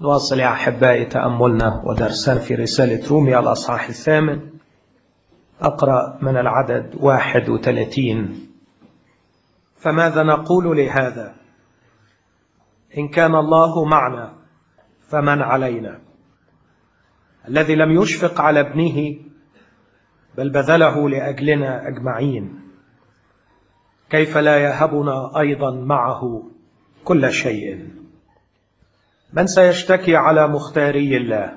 نواصل يا أحبائي تأملنا ودرسنا في رسالة روميا الأصحاح الثامن أقرأ من العدد واحد وثلاثين فماذا نقول لهذا إن كان الله معنا فمن علينا الذي لم يشفق على ابنه بل بذله لأجلنا أجمعين كيف لا يهبنا أيضا معه كل شيء من سيشتكي على مختاري الله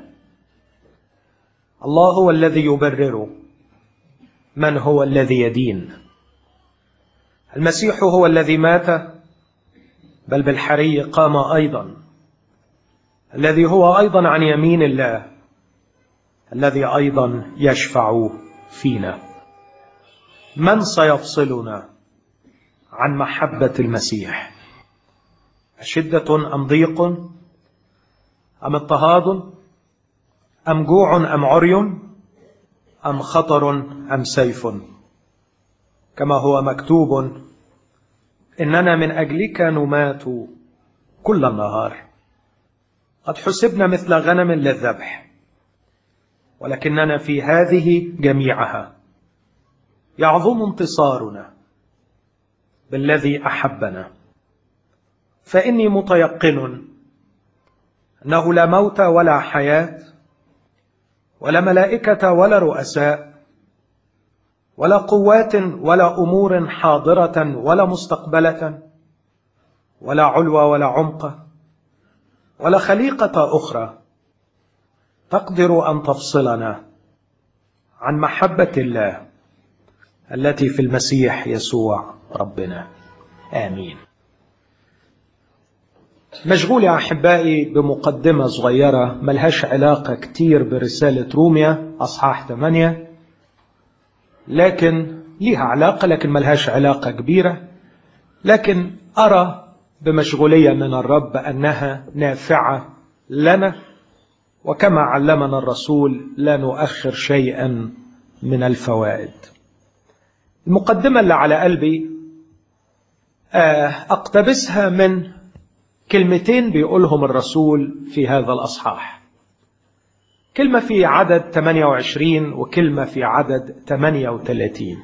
الله هو الذي يبرر من هو الذي يدين المسيح هو الذي مات بل بالحري قام أيضا الذي هو أيضا عن يمين الله الذي أيضا يشفع فينا من سيفصلنا عن محبة المسيح أشدة أم ضيق أم اضطهاد أم جوع أم عري أم خطر أم سيف كما هو مكتوب إننا من أجلك نمات كل النهار قد حسبنا مثل غنم للذبح ولكننا في هذه جميعها يعظم انتصارنا بالذي أحبنا فإني متيقن أنه لا موت ولا حياة ولا ملائكة ولا رؤساء ولا قوات ولا أمور حاضرة ولا مستقبلة ولا علو ولا عمق ولا خليقة أخرى تقدر أن تفصلنا عن محبة الله التي في المسيح يسوع ربنا آمين مشغول يا أحبائي بمقدمة صغيرة ملهاش علاقة كتير برسالة روميا أصحاح 8 لكن ليها علاقة لكن ملهاش علاقة كبيرة لكن أرى بمشغولية من الرب أنها نافعة لنا وكما علمنا الرسول لا نؤخر شيئا من الفوائد المقدمة اللي على قلبي أقتبسها من كلمتين بيقولهم الرسول في هذا الأصحاح كلمة في عدد 28 وكلمة في عدد 38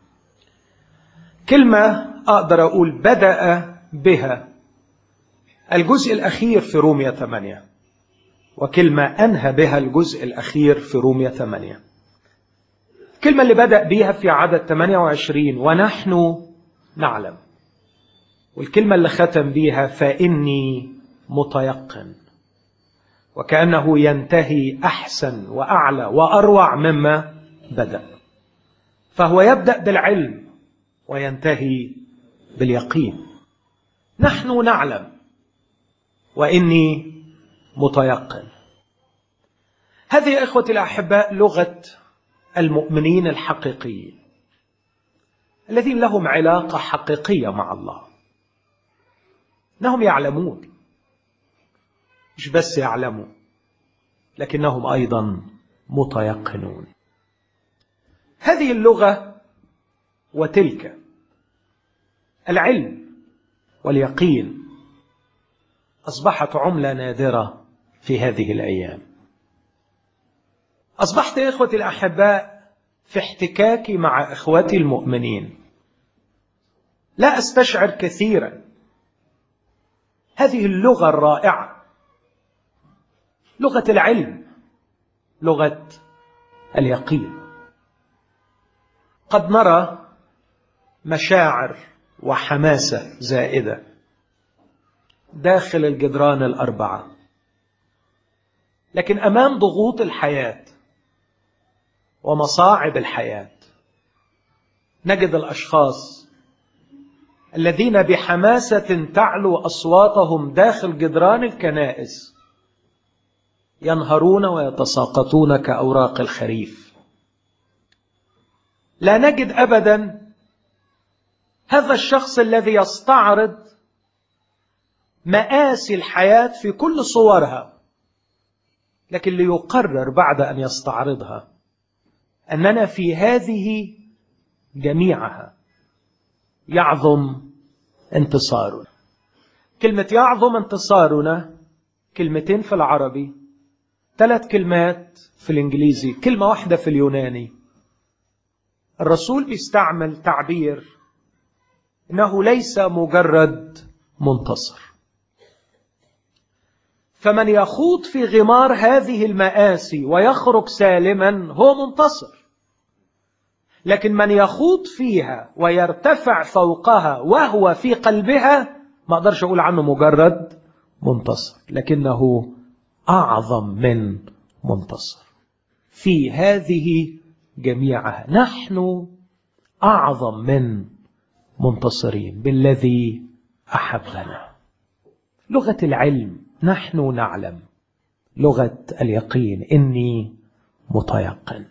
كلمة أقدر أقول بدأ بها الجزء الأخير في رومية 8 وكلمة أنهى بها الجزء الأخير في رومية 8 الكلمة اللي بدأ بها في عدد 28 ونحن نعلم والكلمة اللي ختم بيها فإني متيقن وكأنه ينتهي أحسن وأعلى وأروع مما بدأ فهو يبدأ بالعلم وينتهي باليقين نحن نعلم وإني متيقن هذه يا إخوتي الأحباء لغة المؤمنين الحقيقيين الذين لهم علاقة حقيقية مع الله انهم يعلمون مش بس يعلموا لكنهم ايضا متيقنون هذه اللغه وتلك العلم واليقين اصبحت عمله نادره في هذه الايام اصبحت يا اخوتي الاحباء في احتكاكي مع اخوتي المؤمنين لا استشعر كثيرا هذه اللغة الرائعة لغة العلم لغة اليقين قد نرى مشاعر وحماسة زائدة داخل الجدران الأربعة لكن أمام ضغوط الحياة ومصاعب الحياة نجد الأشخاص الذين بحماسة تعلو أصواتهم داخل جدران الكنائس ينهرون ويتساقطون كأوراق الخريف لا نجد أبدا هذا الشخص الذي يستعرض مآسي الحياة في كل صورها لكن ليقرر بعد أن يستعرضها أننا في هذه جميعها يعظم انتصارنا كلمة يعظم انتصارنا كلمتين في العربي ثلاث كلمات في الإنجليزي كلمة واحدة في اليوناني الرسول بيستعمل تعبير إنه ليس مجرد منتصر فمن يخوض في غمار هذه المآسي ويخرج سالما هو منتصر لكن من يخوض فيها ويرتفع فوقها وهو في قلبها ما اقدرش اقول عنه مجرد منتصر لكنه اعظم من منتصر في هذه جميعها نحن اعظم من منتصرين بالذي احبنا لغه العلم نحن نعلم لغه اليقين اني متيقن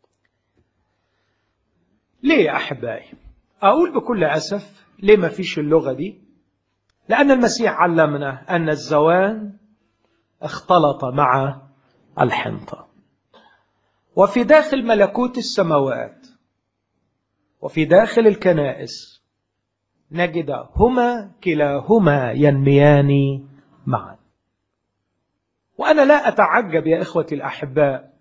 ليه يا احبائي اقول بكل اسف ليه ما فيش اللغه دي لان المسيح علمنا ان الزوان اختلط مع الحنطه وفي داخل ملكوت السماوات وفي داخل الكنائس نجد هما كلاهما ينميان معا وانا لا اتعجب يا اخوتي الاحباء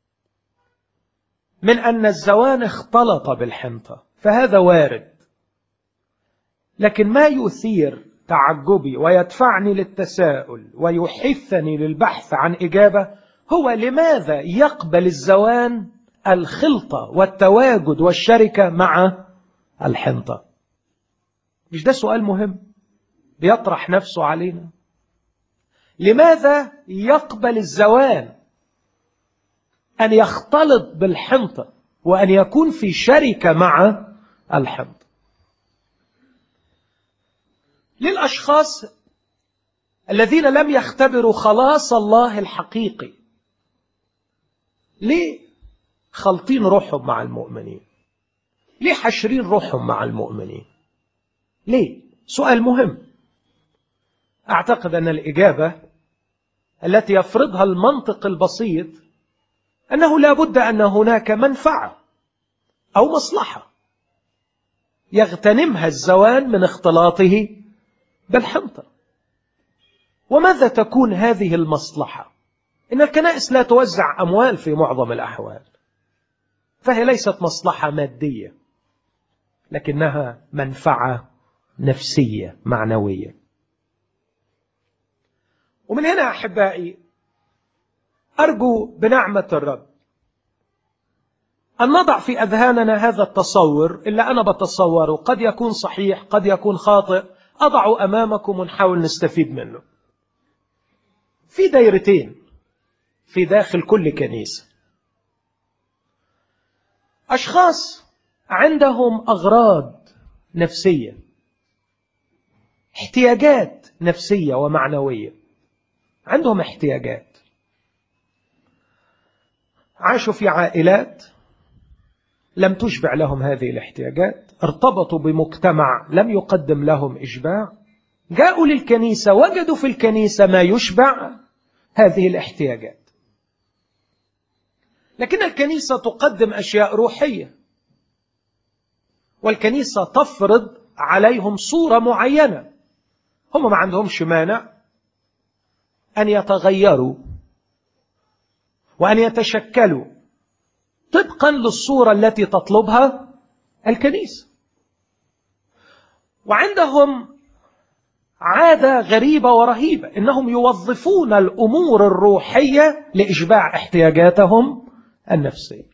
من ان الزوان اختلط بالحنطه فهذا وارد لكن ما يثير تعجبي ويدفعني للتساؤل ويحثني للبحث عن اجابه هو لماذا يقبل الزوان الخلطه والتواجد والشركه مع الحنطه مش ده سؤال مهم بيطرح نفسه علينا لماذا يقبل الزوان ان يختلط بالحنطه وان يكون في شركه مع الحنطه للاشخاص الذين لم يختبروا خلاص الله الحقيقي ليه خلطين روحهم مع المؤمنين ليه حشرين روحهم مع المؤمنين ليه سؤال مهم اعتقد ان الاجابه التي يفرضها المنطق البسيط انه لا بد ان هناك منفعه او مصلحه يغتنمها الزوان من اختلاطه بالحنطه وماذا تكون هذه المصلحه ان الكنائس لا توزع اموال في معظم الاحوال فهي ليست مصلحه ماديه لكنها منفعه نفسيه معنويه ومن هنا احبائي ارجو بنعمه الرب ان نضع في اذهاننا هذا التصور الا انا بتصوره قد يكون صحيح قد يكون خاطئ اضعه امامكم ونحاول نستفيد منه في دايرتين في داخل كل كنيسه اشخاص عندهم اغراض نفسيه احتياجات نفسيه ومعنويه عندهم احتياجات عاشوا في عائلات لم تشبع لهم هذه الاحتياجات ارتبطوا بمجتمع لم يقدم لهم اشباع جاءوا للكنيسه وجدوا في الكنيسه ما يشبع هذه الاحتياجات لكن الكنيسه تقدم اشياء روحيه والكنيسه تفرض عليهم صوره معينه هم ما عندهمش مانع ان يتغيروا وان يتشكلوا طبقا للصوره التي تطلبها الكنيسه وعندهم عاده غريبه ورهيبه انهم يوظفون الامور الروحيه لاشباع احتياجاتهم النفسيه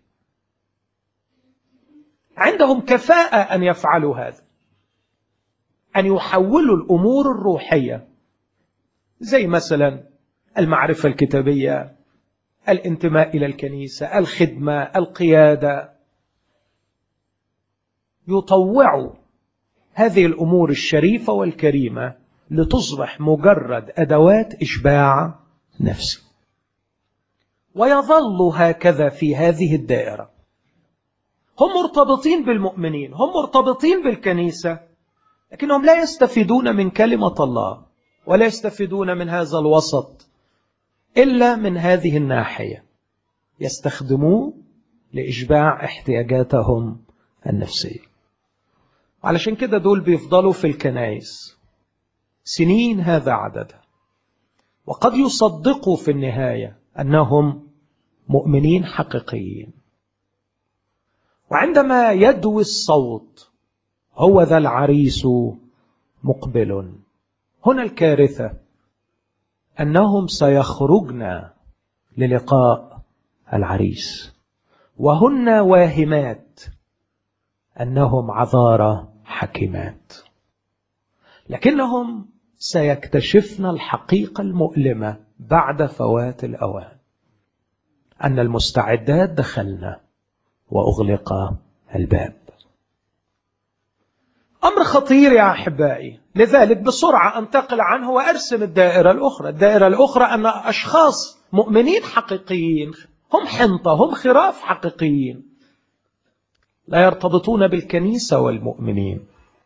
عندهم كفاءه ان يفعلوا هذا ان يحولوا الامور الروحيه زي مثلا المعرفه الكتابيه الانتماء الى الكنيسه الخدمه القياده يطوعوا هذه الامور الشريفه والكريمه لتصبح مجرد ادوات اشباع نفسي ويظل هكذا في هذه الدائره هم مرتبطين بالمؤمنين هم مرتبطين بالكنيسه لكنهم لا يستفيدون من كلمه الله ولا يستفيدون من هذا الوسط الا من هذه الناحيه يستخدموه لاشباع احتياجاتهم النفسيه علشان كده دول بيفضلوا في الكنايس سنين هذا عددها وقد يصدقوا في النهاية أنهم مؤمنين حقيقيين وعندما يدوي الصوت هو ذا العريس مقبل هنا الكارثة أنهم سيخرجن للقاء العريس وهن واهمات أنهم عذارى حكيمات لكنهم سيكتشفن الحقيقة المؤلمة بعد فوات الأوان أن المستعدات دخلنا وأغلق الباب أمر خطير يا أحبائي لذلك بسرعة أنتقل عنه وأرسم الدائرة الأخرى الدائرة الأخرى أن أشخاص مؤمنين حقيقيين هم حنطة هم خراف حقيقيين لا يرتبطون بالكنيسة والمؤمنين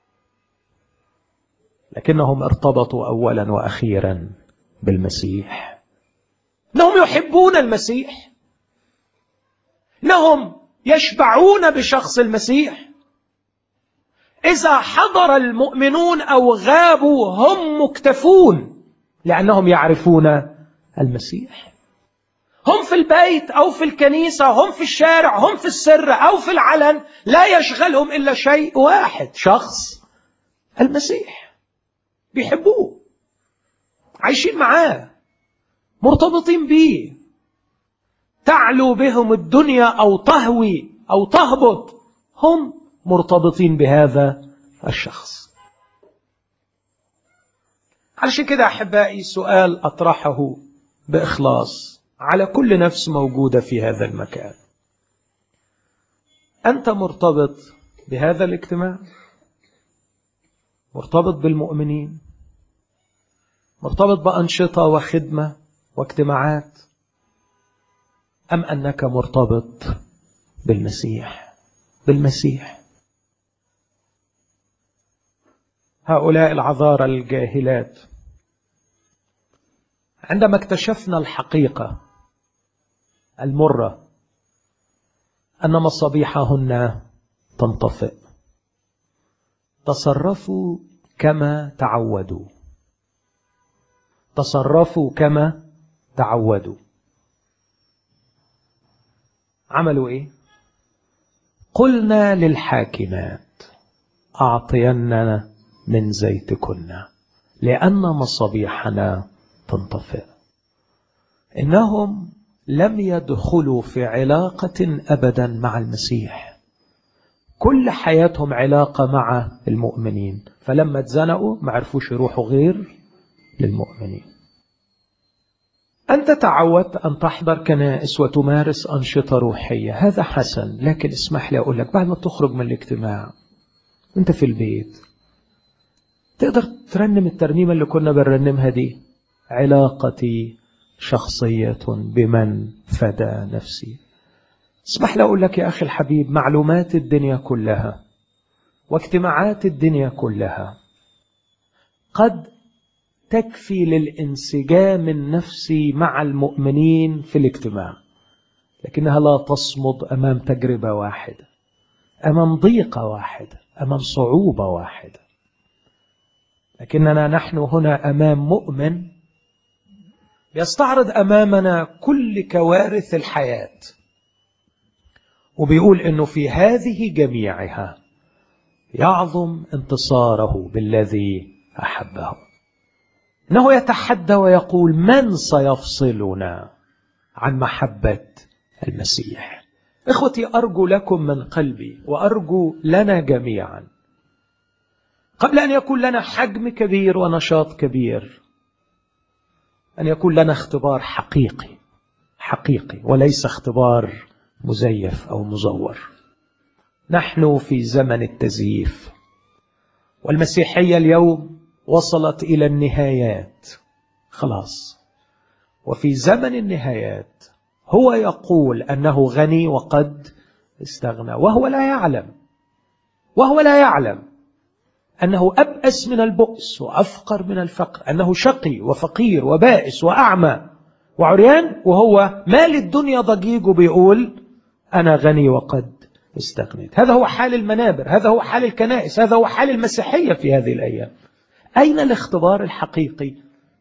لكنهم ارتبطوا أولا وأخيرا بالمسيح انهم يحبون المسيح انهم يشبعون بشخص المسيح اذا حضر المؤمنون او غابوا هم مكتفون لانهم يعرفون المسيح هم في البيت او في الكنيسه هم في الشارع هم في السر او في العلن لا يشغلهم الا شيء واحد شخص المسيح بيحبوه عايشين معاه مرتبطين بيه تعلو بهم الدنيا او تهوي او تهبط هم مرتبطين بهذا الشخص علشان كده احبائي سؤال اطرحه باخلاص على كل نفس موجوده في هذا المكان انت مرتبط بهذا الاجتماع مرتبط بالمؤمنين مرتبط بانشطه وخدمه واجتماعات ام انك مرتبط بالمسيح بالمسيح هؤلاء العذارى الجاهلات عندما اكتشفنا الحقيقه المره ان مصابيحهن تنطفئ تصرفوا كما تعودوا تصرفوا كما تعودوا عملوا ايه قلنا للحاكمات اعطيننا من زيتكن لان مصابيحنا تنطفئ انهم لم يدخلوا في علاقه ابدا مع المسيح كل حياتهم علاقه مع المؤمنين فلما اتزنقوا ما عرفوش يروحوا غير للمؤمنين أنت تعودت أن تحضر كنائس وتمارس أنشطة روحية هذا حسن لكن اسمح لي أقول لك بعد ما تخرج من الاجتماع أنت في البيت تقدر ترنم الترنيمة اللي كنا بنرنمها دي علاقتي شخصية بمن فدى نفسي اسمح لي أقول لك يا أخي الحبيب معلومات الدنيا كلها واجتماعات الدنيا كلها قد تكفي للانسجام النفسي مع المؤمنين في الاجتماع لكنها لا تصمد امام تجربه واحده امام ضيقه واحده امام صعوبه واحده لكننا نحن هنا امام مؤمن يستعرض امامنا كل كوارث الحياه وبيقول انه في هذه جميعها يعظم انتصاره بالذي احبه انه يتحدى ويقول من سيفصلنا عن محبه المسيح اخوتي ارجو لكم من قلبي وارجو لنا جميعا قبل ان يكون لنا حجم كبير ونشاط كبير ان يكون لنا اختبار حقيقي حقيقي وليس اختبار مزيف او مزور نحن في زمن التزييف والمسيحيه اليوم وصلت الى النهايات خلاص وفي زمن النهايات هو يقول انه غني وقد استغنى وهو لا يعلم وهو لا يعلم انه ابأس من البؤس وافقر من الفقر انه شقي وفقير وبائس واعمى وعريان وهو مال الدنيا ضجيج وبيقول انا غني وقد استغنيت هذا هو حال المنابر هذا هو حال الكنائس هذا هو حال المسيحيه في هذه الايام أين الاختبار الحقيقي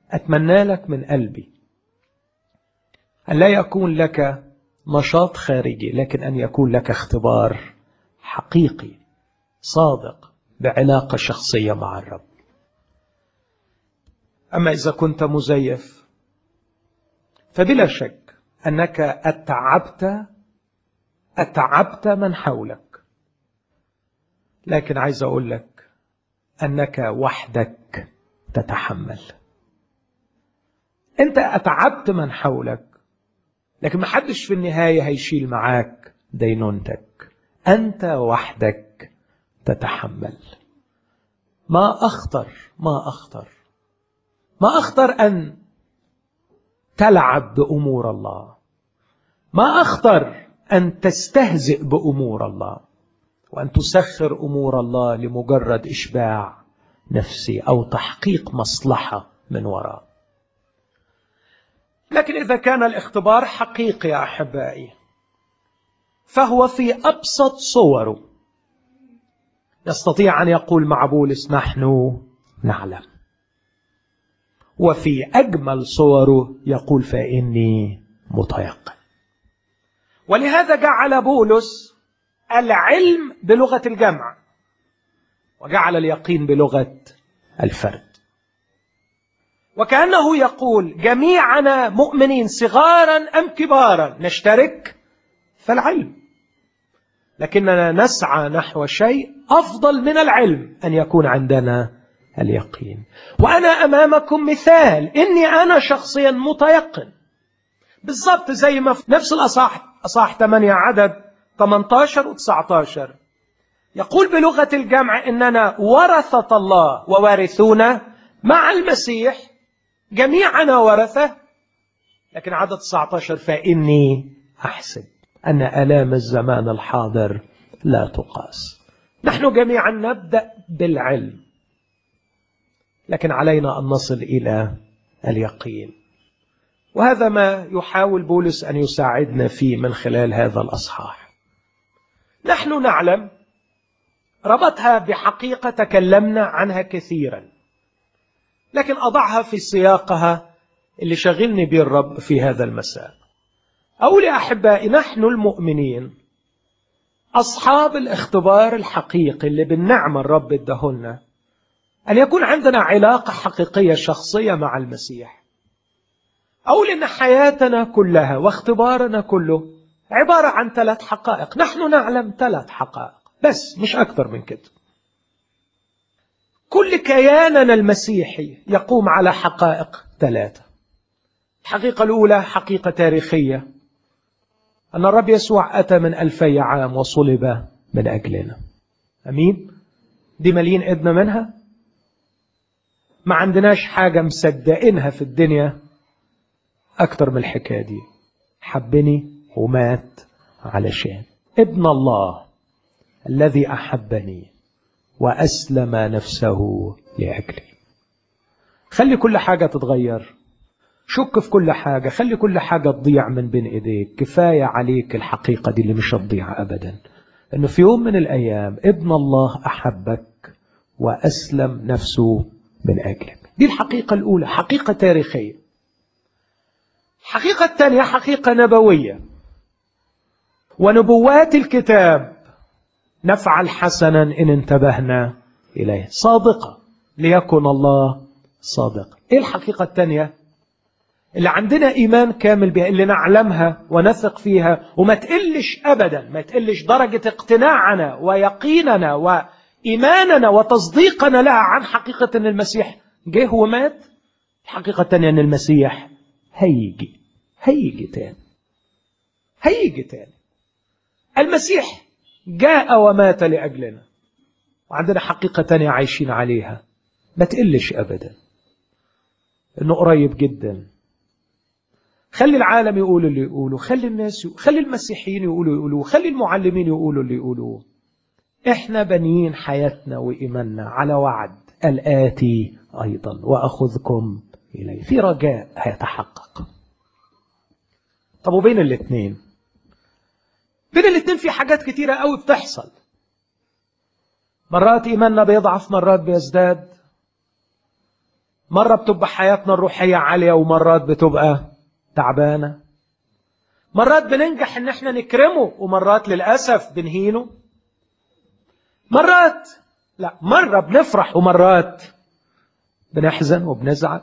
أتمنى لك من قلبي أن لا يكون لك نشاط خارجي لكن أن يكون لك اختبار حقيقي صادق بعلاقة شخصية مع الرب أما إذا كنت مزيف فبلا شك أنك أتعبت أتعبت من حولك لكن عايز أقول لك أنك وحدك تتحمل أنت أتعبت من حولك لكن ما حدش في النهاية هيشيل معاك دينونتك أنت وحدك تتحمل ما أخطر ما أخطر ما أخطر أن تلعب بأمور الله ما أخطر أن تستهزئ بأمور الله وأن تسخر أمور الله لمجرد إشباع نفسي أو تحقيق مصلحة من وراء لكن إذا كان الاختبار حقيقي يا أحبائي فهو في أبسط صوره يستطيع أن يقول مع بولس نحن نعلم وفي أجمل صوره يقول فإني متيقن ولهذا جعل بولس العلم بلغة الجمع وجعل اليقين بلغة الفرد وكأنه يقول جميعنا مؤمنين صغارا أم كبارا نشترك في العلم لكننا نسعى نحو شيء أفضل من العلم أن يكون عندنا اليقين وأنا أمامكم مثال إني أنا شخصيا متيقن بالضبط زي ما في نفس الأصح أصح 8 عدد 18 و 19 يقول بلغة الجمع إننا ورثة الله ووارثون مع المسيح جميعنا ورثة لكن عدد 19 فإني أحسب أن ألام الزمان الحاضر لا تقاس نحن جميعا نبدأ بالعلم لكن علينا أن نصل إلى اليقين وهذا ما يحاول بولس أن يساعدنا فيه من خلال هذا الأصحاح نحن نعلم ربطها بحقيقة تكلمنا عنها كثيرا لكن أضعها في سياقها اللي شغلني به الرب في هذا المساء أقول يا أحبائي نحن المؤمنين أصحاب الاختبار الحقيقي اللي بالنعمة الرب ادهلنا أن يكون عندنا علاقة حقيقية شخصية مع المسيح أقول إن حياتنا كلها واختبارنا كله عبارة عن ثلاث حقائق نحن نعلم ثلاث حقائق بس مش أكثر من كده كل كياننا المسيحي يقوم على حقائق ثلاثة الحقيقة الأولى حقيقة تاريخية أن الرب يسوع أتى من ألفي عام وصلب من أجلنا أمين دي مليين إدنا منها ما عندناش حاجة مصدقينها في الدنيا أكتر من الحكاية دي حبني ومات علشان ابن الله الذي أحبني وأسلم نفسه لأجلي خلي كل حاجة تتغير شك في كل حاجة خلي كل حاجة تضيع من بين إيديك كفاية عليك الحقيقة دي اللي مش هتضيع أبدا أنه في يوم من الأيام ابن الله أحبك وأسلم نفسه من أجلك دي الحقيقة الأولى حقيقة تاريخية الحقيقة الثانية حقيقة نبوية ونبوات الكتاب نفعل حسنا إن انتبهنا إليه صادقة ليكن الله صادق إيه الحقيقة الثانية اللي عندنا إيمان كامل بها اللي نعلمها ونثق فيها وما تقلش أبدا ما تقلش درجة اقتناعنا ويقيننا وإيماننا وتصديقنا لها عن حقيقة أن المسيح جه ومات الحقيقة الثانية أن المسيح هيجي هيجي تاني هيجي تاني المسيح جاء ومات لأجلنا وعندنا حقيقة تانية عايشين عليها ما تقلش أبدا إنه قريب جدا خلي العالم يقول اللي يقوله خلي الناس يقول. خلي المسيحيين يقولوا يقولوا خلي المعلمين يقولوا اللي يقولوه احنا بنيين حياتنا وإيماننا على وعد الآتي أيضا وأخذكم إليه في رجاء هيتحقق طب وبين الاثنين بين الاثنين في حاجات كتيرة قوي بتحصل مرات إيماننا بيضعف مرات بيزداد مرة بتبقى حياتنا الروحية عالية ومرات بتبقى تعبانة مرات بننجح ان احنا نكرمه ومرات للأسف بنهينه مرات لا مرة بنفرح ومرات بنحزن وبنزعل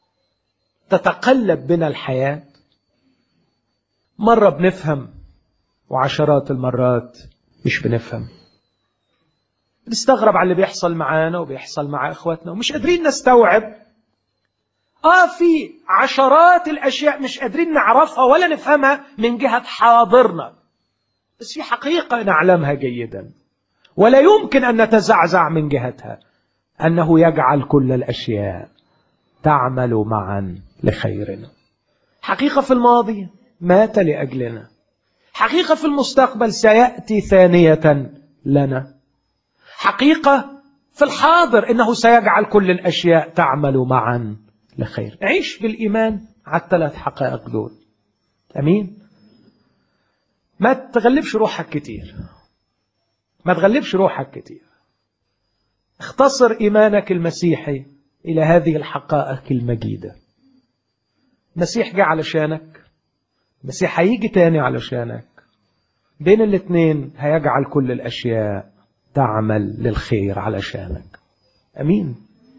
تتقلب بنا الحياة مرة بنفهم وعشرات المرات مش بنفهم بنستغرب على اللي بيحصل معانا وبيحصل مع اخواتنا ومش قادرين نستوعب اه في عشرات الاشياء مش قادرين نعرفها ولا نفهمها من جهة حاضرنا بس في حقيقة نعلمها جيدا ولا يمكن ان نتزعزع من جهتها انه يجعل كل الاشياء تعمل معا لخيرنا حقيقة في الماضي مات لأجلنا حقيقة في المستقبل سيأتي ثانية لنا حقيقة في الحاضر إنه سيجعل كل الأشياء تعمل معا لخير عيش بالإيمان على الثلاث حقائق دول أمين ما تغلبش روحك كتير ما تغلبش روحك كتير اختصر إيمانك المسيحي إلى هذه الحقائق المجيدة المسيح جه علشانك المسيح هيجي تاني علشانك بين الاثنين هيجعل كل الأشياء تعمل للخير علشانك أمين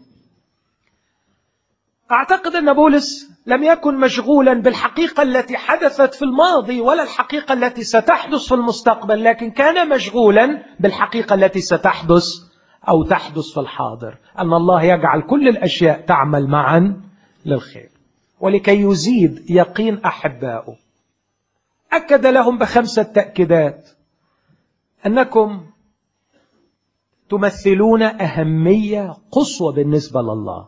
أعتقد أن بولس لم يكن مشغولا بالحقيقة التي حدثت في الماضي ولا الحقيقة التي ستحدث في المستقبل لكن كان مشغولا بالحقيقة التي ستحدث أو تحدث في الحاضر أن الله يجعل كل الأشياء تعمل معا للخير ولكي يزيد يقين أحبائه أكد لهم بخمسة تأكيدات أنكم تمثلون أهمية قصوى بالنسبة لله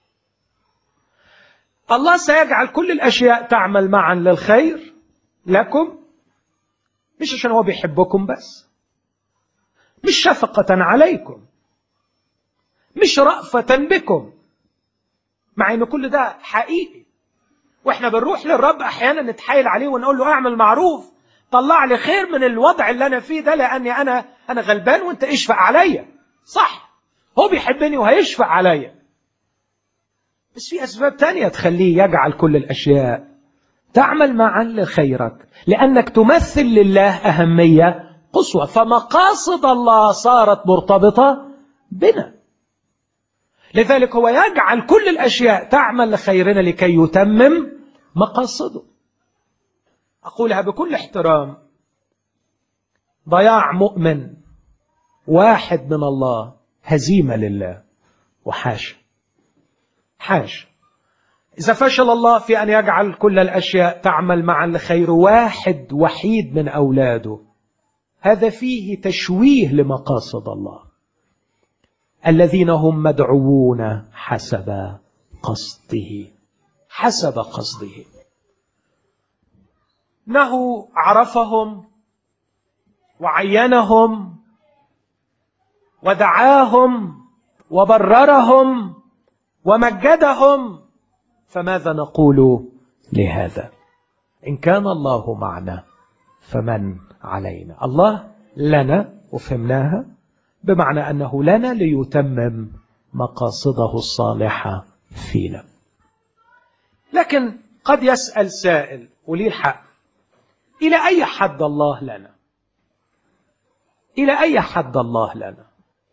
الله سيجعل كل الأشياء تعمل معا للخير لكم مش عشان هو بيحبكم بس مش شفقة عليكم مش رأفة بكم مع ان كل ده حقيقي واحنا بنروح للرب احيانا نتحايل عليه ونقول له اعمل معروف طلع لي خير من الوضع اللي انا فيه ده لاني انا انا غلبان وانت اشفق عليا صح هو بيحبني وهيشفق عليا بس في اسباب تانية تخليه يجعل كل الاشياء تعمل معا لخيرك لانك تمثل لله اهميه قصوى فمقاصد الله صارت مرتبطه بنا لذلك هو يجعل كل الاشياء تعمل لخيرنا لكي يتمم مقاصده اقولها بكل احترام ضياع مؤمن واحد من الله هزيمه لله وحاشا حاشا اذا فشل الله في ان يجعل كل الاشياء تعمل معا لخير واحد وحيد من اولاده هذا فيه تشويه لمقاصد الله الذين هم مدعوون حسب قصده حسب قصده انه عرفهم وعينهم ودعاهم وبررهم ومجدهم فماذا نقول لهذا ان كان الله معنا فمن علينا الله لنا وفهمناها بمعنى انه لنا ليتمم مقاصده الصالحه فينا لكن قد يسال سائل وليه الحق الى اي حد الله لنا الى اي حد الله لنا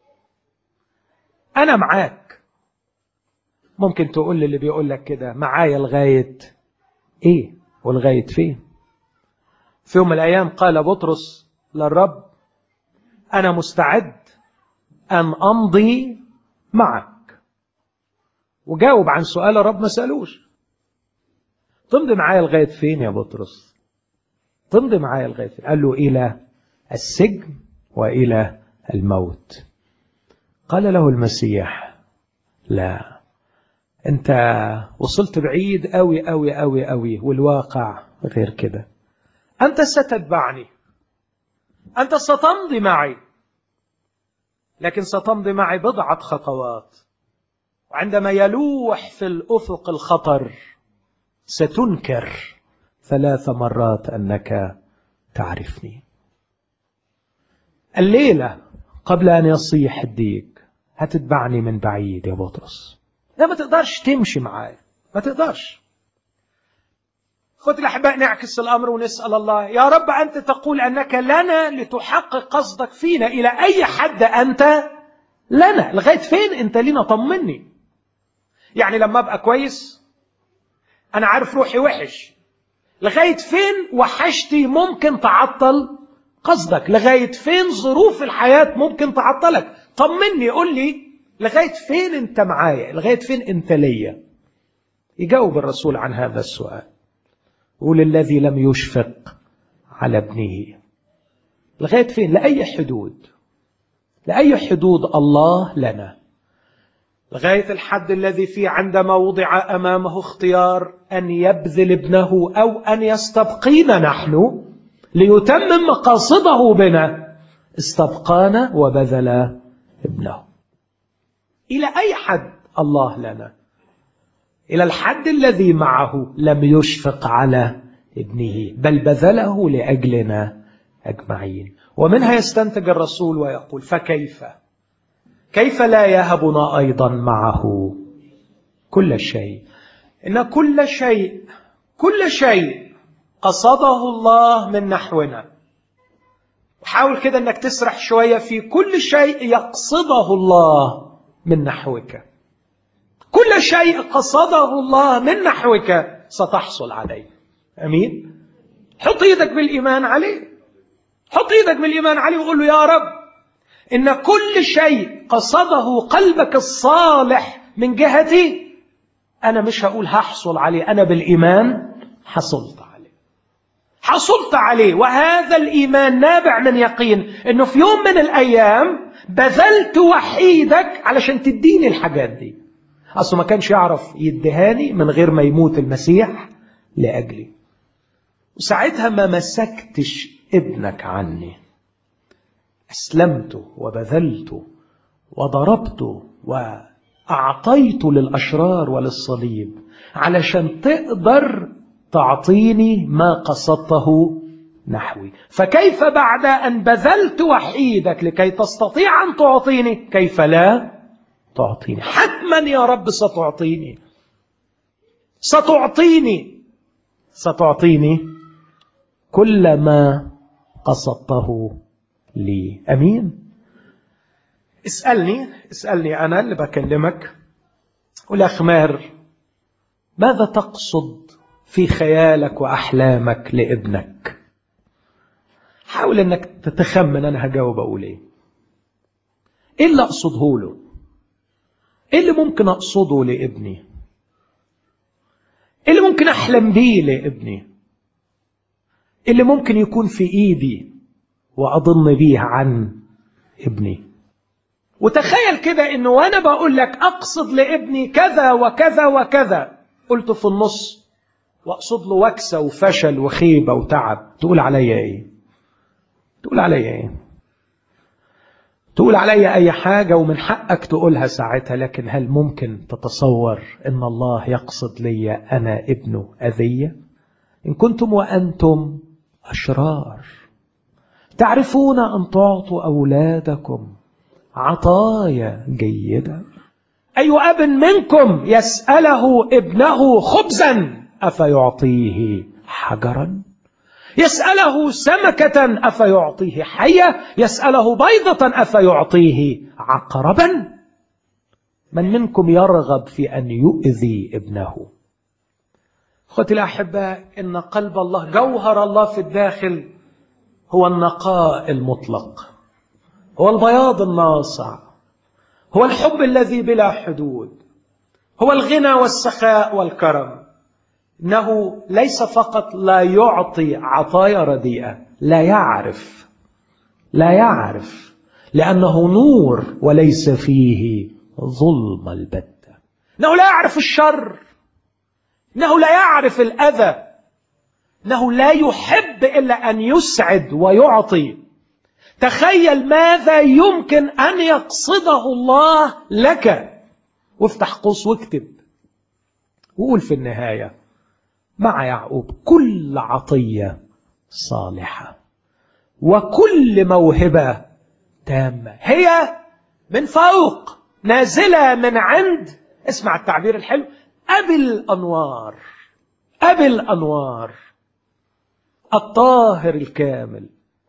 انا معاك ممكن تقول للي بيقول لك كده معايا لغايه ايه ولغايه فين في يوم من الايام قال بطرس للرب انا مستعد أن أمضي معك وجاوب عن سؤال الرب ما سألوش تمضي معايا لغاية فين يا بطرس تمضي معايا لغاية فين قال له إلى السجن وإلى الموت قال له المسيح لا أنت وصلت بعيد أوي أوي أوي أوي والواقع غير كده أنت ستتبعني أنت ستمضي معي لكن ستمضي معي بضعة خطوات وعندما يلوح في الأفق الخطر ستنكر ثلاث مرات أنك تعرفني الليلة قبل أن يصيح الديك هتتبعني من بعيد يا بطرس لا ما تقدرش تمشي معايا ما تقدرش خد الأحباء نعكس الأمر ونسأل الله يا رب أنت تقول أنك لنا لتحقق قصدك فينا إلى أي حد أنت لنا لغاية فين أنت لنا طمني يعني لما أبقى كويس أنا عارف روحي وحش لغاية فين وحشتي ممكن تعطل قصدك لغاية فين ظروف الحياة ممكن تعطلك طمني قول لي لغاية فين انت معايا لغاية فين انت ليا يجاوب الرسول عن هذا السؤال يقول الذي لم يشفق على ابنه لغاية فين لأي حدود لأي حدود الله لنا لغاية الحد الذي فيه عندما وضع أمامه اختيار أن يبذل ابنه أو أن يستبقينا نحن ليتمم مقاصده بنا استبقانا وبذل ابنه إلى أي حد الله لنا إلى الحد الذي معه لم يشفق على ابنه بل بذله لأجلنا أجمعين ومنها يستنتج الرسول ويقول فكيف كيف لا يهبنا أيضا معه كل شيء إن كل شيء كل شيء قصده الله من نحونا وحاول كده انك تسرح شوية في كل شيء يقصده الله من نحوك كل شيء قصده الله من نحوك ستحصل عليه امين حط ايدك بالايمان عليه حط ايدك بالايمان عليه وقول له يا رب ان كل شيء قصده قلبك الصالح من جهتي انا مش هقول هحصل عليه انا بالايمان حصلت عليه حصلت عليه وهذا الايمان نابع من يقين انه في يوم من الايام بذلت وحيدك علشان تديني الحاجات دي اصله ما كانش يعرف يدهاني من غير ما يموت المسيح لاجلي وساعتها ما مسكتش ابنك عني اسلمت وبذلت وضربت واعطيت للاشرار وللصليب علشان تقدر تعطيني ما قصدته نحوي فكيف بعد ان بذلت وحيدك لكي تستطيع ان تعطيني كيف لا تعطيني حتما يا رب ستعطيني ستعطيني ستعطيني كل ما قصدته لي امين اسالني اسالني انا اللي بكلمك والاخ ماهر ماذا تقصد في خيالك واحلامك لابنك حاول انك تتخمن انا هجاوب اقول ايه ايه اللي اقصده له ايه اللي ممكن اقصده لابني ايه اللي ممكن احلم بيه لابني إيه اللي ممكن يكون في ايدي واظن بيه عن ابني وتخيل كده انه وانا بقول لك اقصد لابني كذا وكذا وكذا قلت في النص واقصد له وكسه وفشل وخيبه وتعب تقول عليا ايه تقول عليا ايه تقول عليا اي حاجه ومن حقك تقولها ساعتها لكن هل ممكن تتصور ان الله يقصد لي انا ابنه اذيه ان كنتم وانتم اشرار تعرفون ان تعطوا اولادكم عطايا جيده اي اب منكم يساله ابنه خبزا افيعطيه حجرا يسأله سمكة أفيعطيه حية يسأله بيضة أفيعطيه عقربا من منكم يرغب في أن يؤذي ابنه أخوتي الأحباء إن قلب الله جوهر الله في الداخل هو النقاء المطلق هو البياض الناصع هو الحب الذي بلا حدود هو الغنى والسخاء والكرم انه ليس فقط لا يعطي عطايا رديئه لا يعرف لا يعرف لانه نور وليس فيه ظلم البته انه لا يعرف الشر انه لا يعرف الاذى انه لا يحب الا ان يسعد ويعطي تخيل ماذا يمكن ان يقصده الله لك وافتح قوس واكتب وقول في النهايه مع يعقوب كل عطيه صالحه وكل موهبه تامه هي من فوق نازله من عند اسمع التعبير الحلو أبي الأنوار أبي الأنوار الطاهر الكامل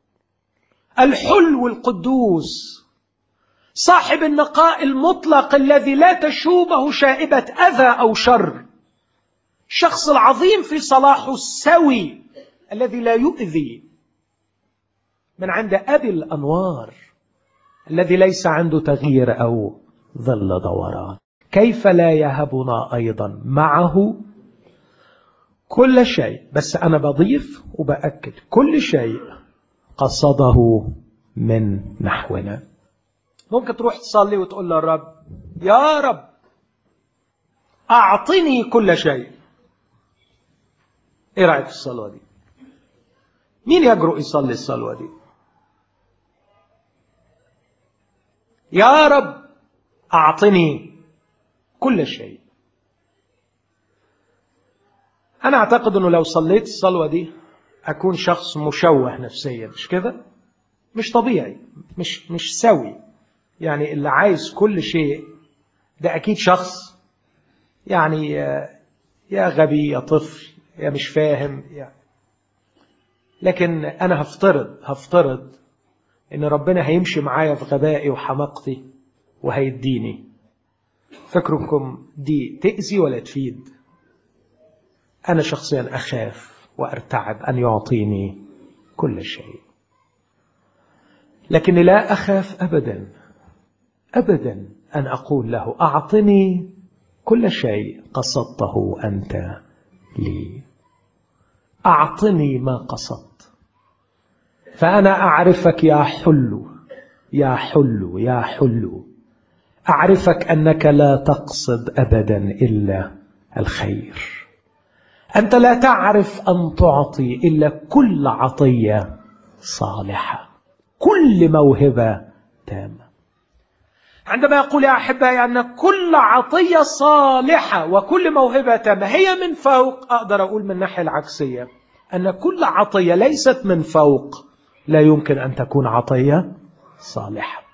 الحلو القدوس صاحب النقاء المطلق الذي لا تشوبه شائبة أذى أو شر الشخص العظيم في صلاحه السوي الذي لا يؤذي من عند أبي الأنوار الذي ليس عنده تغيير أو ظل دوران كيف لا يهبنا أيضا معه كل شيء بس أنا بضيف وبأكد كل شيء قصده من نحونا ممكن تروح تصلي وتقول للرب يا رب أعطني كل شيء إيه رأيك في الصلاة دي مين يجرؤ يصلي الصلاة دي يا رب أعطني كل شيء أنا أعتقد أنه لو صليت الصلوة دي أكون شخص مشوه نفسيا مش كده؟ مش طبيعي مش مش سوي يعني اللي عايز كل شيء ده أكيد شخص يعني يا غبي يا طفل يا مش فاهم يعني لكن أنا هفترض هفترض إن ربنا هيمشي معايا في غبائي وحماقتي وهيديني فكركم دي تأذي ولا تفيد أنا شخصيا أخاف وأرتعب أن يعطيني كل شيء لكني لا أخاف أبدا أبدا أن أقول له أعطني كل شيء قصدته أنت لي أعطني ما قصدت فأنا أعرفك يا حلو يا حلو يا حلو أعرفك أنك لا تقصد أبدا إلا الخير أنت لا تعرف أن تعطي إلا كل عطية صالحة كل موهبة تامة عندما يقول يا أحبائي أن كل عطية صالحة وكل موهبة تامة هي من فوق أقدر أقول من الناحية العكسية أن كل عطية ليست من فوق لا يمكن أن تكون عطية صالحة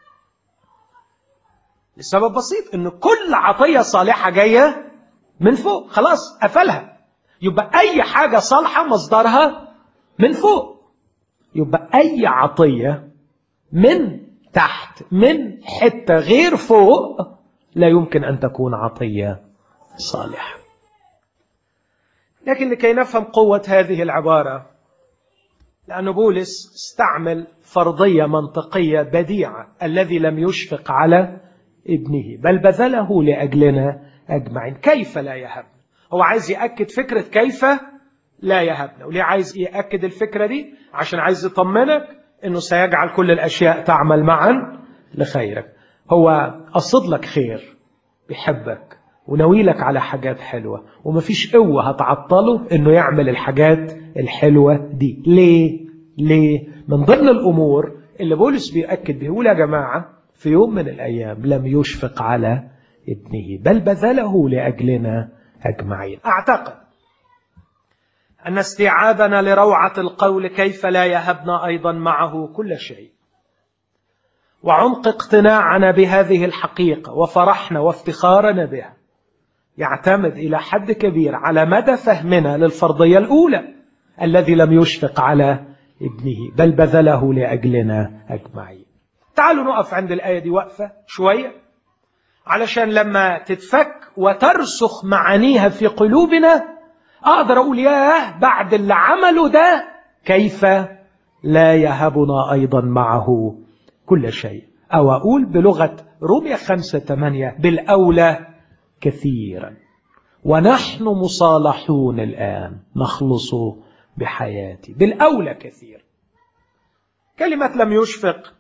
لسبب بسيط أن كل عطية صالحة جاية من فوق خلاص قفلها يبقى أي حاجة صالحة مصدرها من فوق يبقى أي عطية من تحت من حتة غير فوق لا يمكن أن تكون عطية صالحة لكن لكي نفهم قوة هذه العبارة لأن بولس استعمل فرضية منطقية بديعة الذي لم يشفق على ابنه بل بذله لأجلنا أجمعين كيف لا يهبنا هو عايز يأكد فكرة كيف لا يهبنا وليه عايز يأكد الفكرة دي عشان عايز يطمنك انه سيجعل كل الاشياء تعمل معا لخيرك هو قصد لك خير بيحبك وناوي لك على حاجات حلوه ومفيش قوه هتعطله انه يعمل الحاجات الحلوه دي ليه ليه من ضمن الامور اللي بولس بيأكد بيقول يا جماعه في يوم من الايام لم يشفق على ابنه بل بذله لاجلنا اجمعين اعتقد أن استيعابنا لروعة القول كيف لا يهبنا أيضا معه كل شيء وعمق اقتناعنا بهذه الحقيقة وفرحنا وافتخارنا بها يعتمد إلى حد كبير على مدى فهمنا للفرضية الأولى الذي لم يشفق على ابنه بل بذله لأجلنا أجمعين تعالوا نقف عند الآية دي وقفة شوية علشان لما تتفك وترسخ معانيها في قلوبنا اقدر اقول ياه بعد اللي عمله ده كيف لا يهبنا ايضا معه كل شيء او اقول بلغه روميا خمسة ثمانية بالاولى كثيرا ونحن مصالحون الان نخلص بحياتي بالاولى كثير كلمه لم يشفق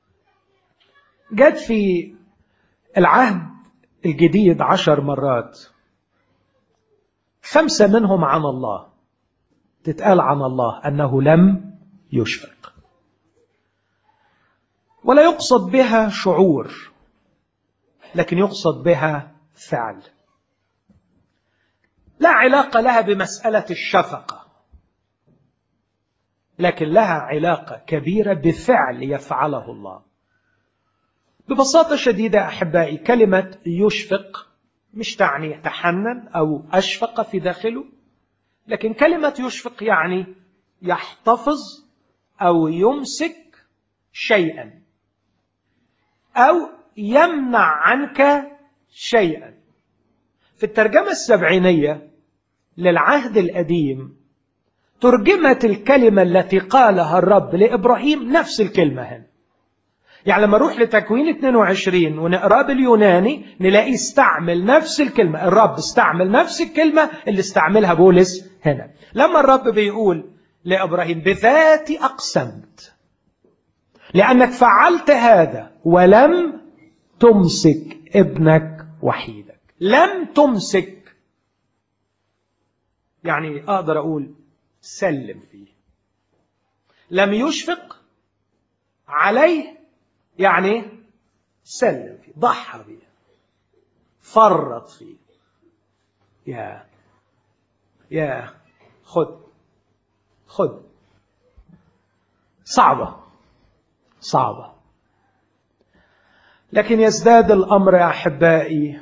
جت في العهد الجديد عشر مرات خمسة منهم عن الله تتقال عن الله أنه لم يشفق ولا يقصد بها شعور لكن يقصد بها فعل لا علاقة لها بمسألة الشفقة لكن لها علاقة كبيرة بفعل يفعله الله ببساطة شديدة أحبائي كلمة يشفق مش تعني تحنن أو أشفق في داخله لكن كلمة يشفق يعني يحتفظ أو يمسك شيئا أو يمنع عنك شيئا في الترجمة السبعينية للعهد القديم ترجمت الكلمة التي قالها الرب لإبراهيم نفس الكلمة هنا يعني لما نروح لتكوين 22 ونقراه باليوناني نلاقي استعمل نفس الكلمة الرب استعمل نفس الكلمة اللي استعملها بولس هنا لما الرب بيقول لإبراهيم بذاتي أقسمت لأنك فعلت هذا ولم تمسك ابنك وحيدك لم تمسك يعني أقدر أقول سلم فيه لم يشفق عليه يعني سلم فيه ضحى فيه فرط فيه يا يا خد خد صعبة صعبة لكن يزداد الأمر يا أحبائي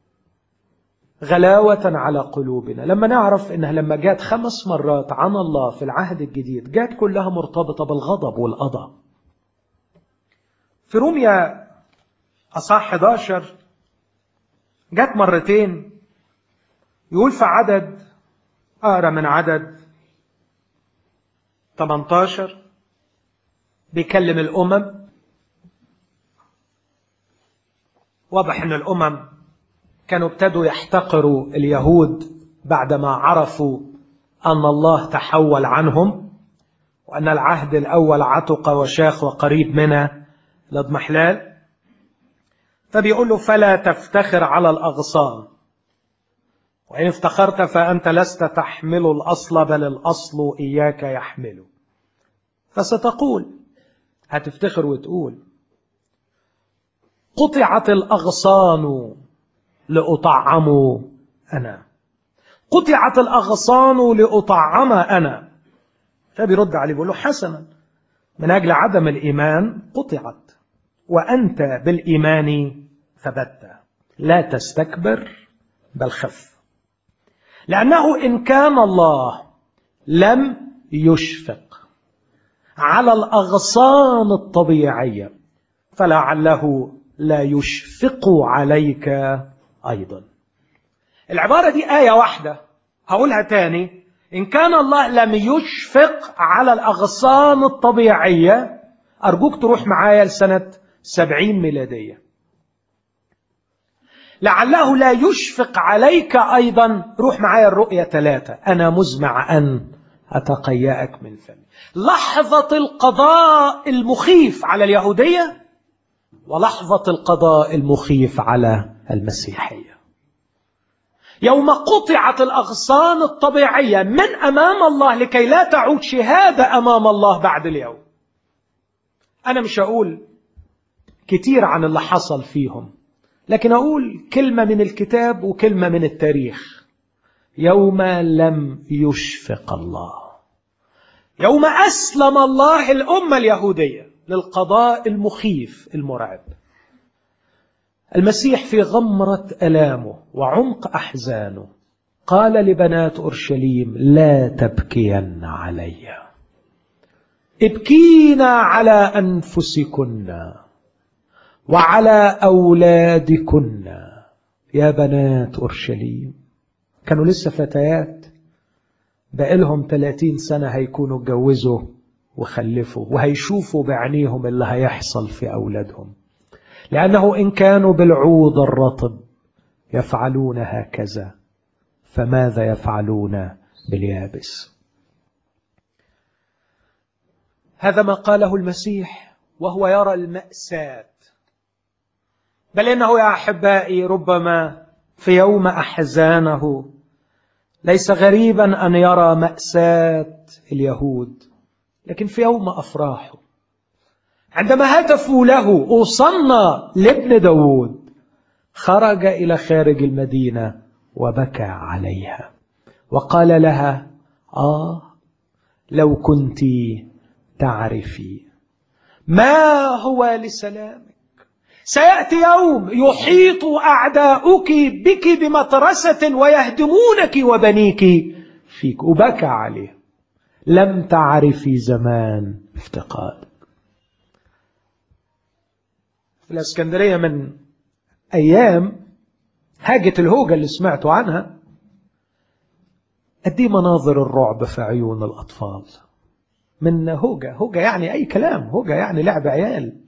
غلاوة على قلوبنا لما نعرف إنها لما جات خمس مرات عن الله في العهد الجديد جات كلها مرتبطة بالغضب والقضاء في روميا أصح 11 جات مرتين يقول في عدد أقرأ من عدد 18 بيكلم الأمم واضح أن الأمم كانوا ابتدوا يحتقروا اليهود بعدما عرفوا أن الله تحول عنهم وأن العهد الأول عتق وشاخ وقريب منه لضمحلال فبيقول له فلا تفتخر على الأغصان وإن افتخرت فأنت لست تحمل الأصل بل الأصل إياك يحمله فستقول هتفتخر وتقول قطعت الأغصان لأطعم أنا قطعت الأغصان لأطعم أنا فبيرد عليه بيقول له حسنا من أجل عدم الإيمان قطعت وأنت بالإيمان ثبت لا تستكبر بل خف لأنه إن كان الله لم يشفق على الأغصان الطبيعية فلعله لا يشفق عليك أيضا العبارة دي آية واحدة هقولها تاني إن كان الله لم يشفق على الأغصان الطبيعية أرجوك تروح معايا لسنة سبعين ميلادية لعله لا يشفق عليك أيضا روح معايا الرؤية ثلاثة أنا مزمع أن أتقيأك من فمي لحظة القضاء المخيف على اليهودية ولحظة القضاء المخيف على المسيحية يوم قطعت الأغصان الطبيعية من أمام الله لكي لا تعود شهادة أمام الله بعد اليوم أنا مش هقول كتير عن اللي حصل فيهم لكن أقول كلمة من الكتاب وكلمة من التاريخ يوم لم يشفق الله يوم أسلم الله الأمة اليهودية للقضاء المخيف المرعب المسيح في غمرة ألامه وعمق أحزانه قال لبنات أورشليم لا تبكين علي ابكينا على أنفسكن وعلى أولادكن يا بنات أورشليم كانوا لسه فتيات بقالهم 30 سنة هيكونوا اتجوزوا وخلفوا وهيشوفوا بعينيهم اللي هيحصل في أولادهم لأنه إن كانوا بالعود الرطب يفعلون هكذا فماذا يفعلون باليابس هذا ما قاله المسيح وهو يرى المأساة بل إنه يا أحبائي ربما في يوم أحزانه ليس غريبا أن يرى مأساة اليهود لكن في يوم أفراحه عندما هتفوا له أوصلنا لابن داود خرج إلى خارج المدينة وبكى عليها وقال لها آه لو كنت تعرفي ما هو لسلامك سيأتي يوم يحيط أعداؤك بك بمطرسة ويهدمونك وبنيك فيك وبكى عليه لم تعرفي زمان افتقادك في الاسكندرية من أيام هاجة الهوجة اللي سمعتوا عنها قد ايه مناظر الرعب في عيون الأطفال من هوجة هوجة يعني أي كلام هوجة يعني لعب عيال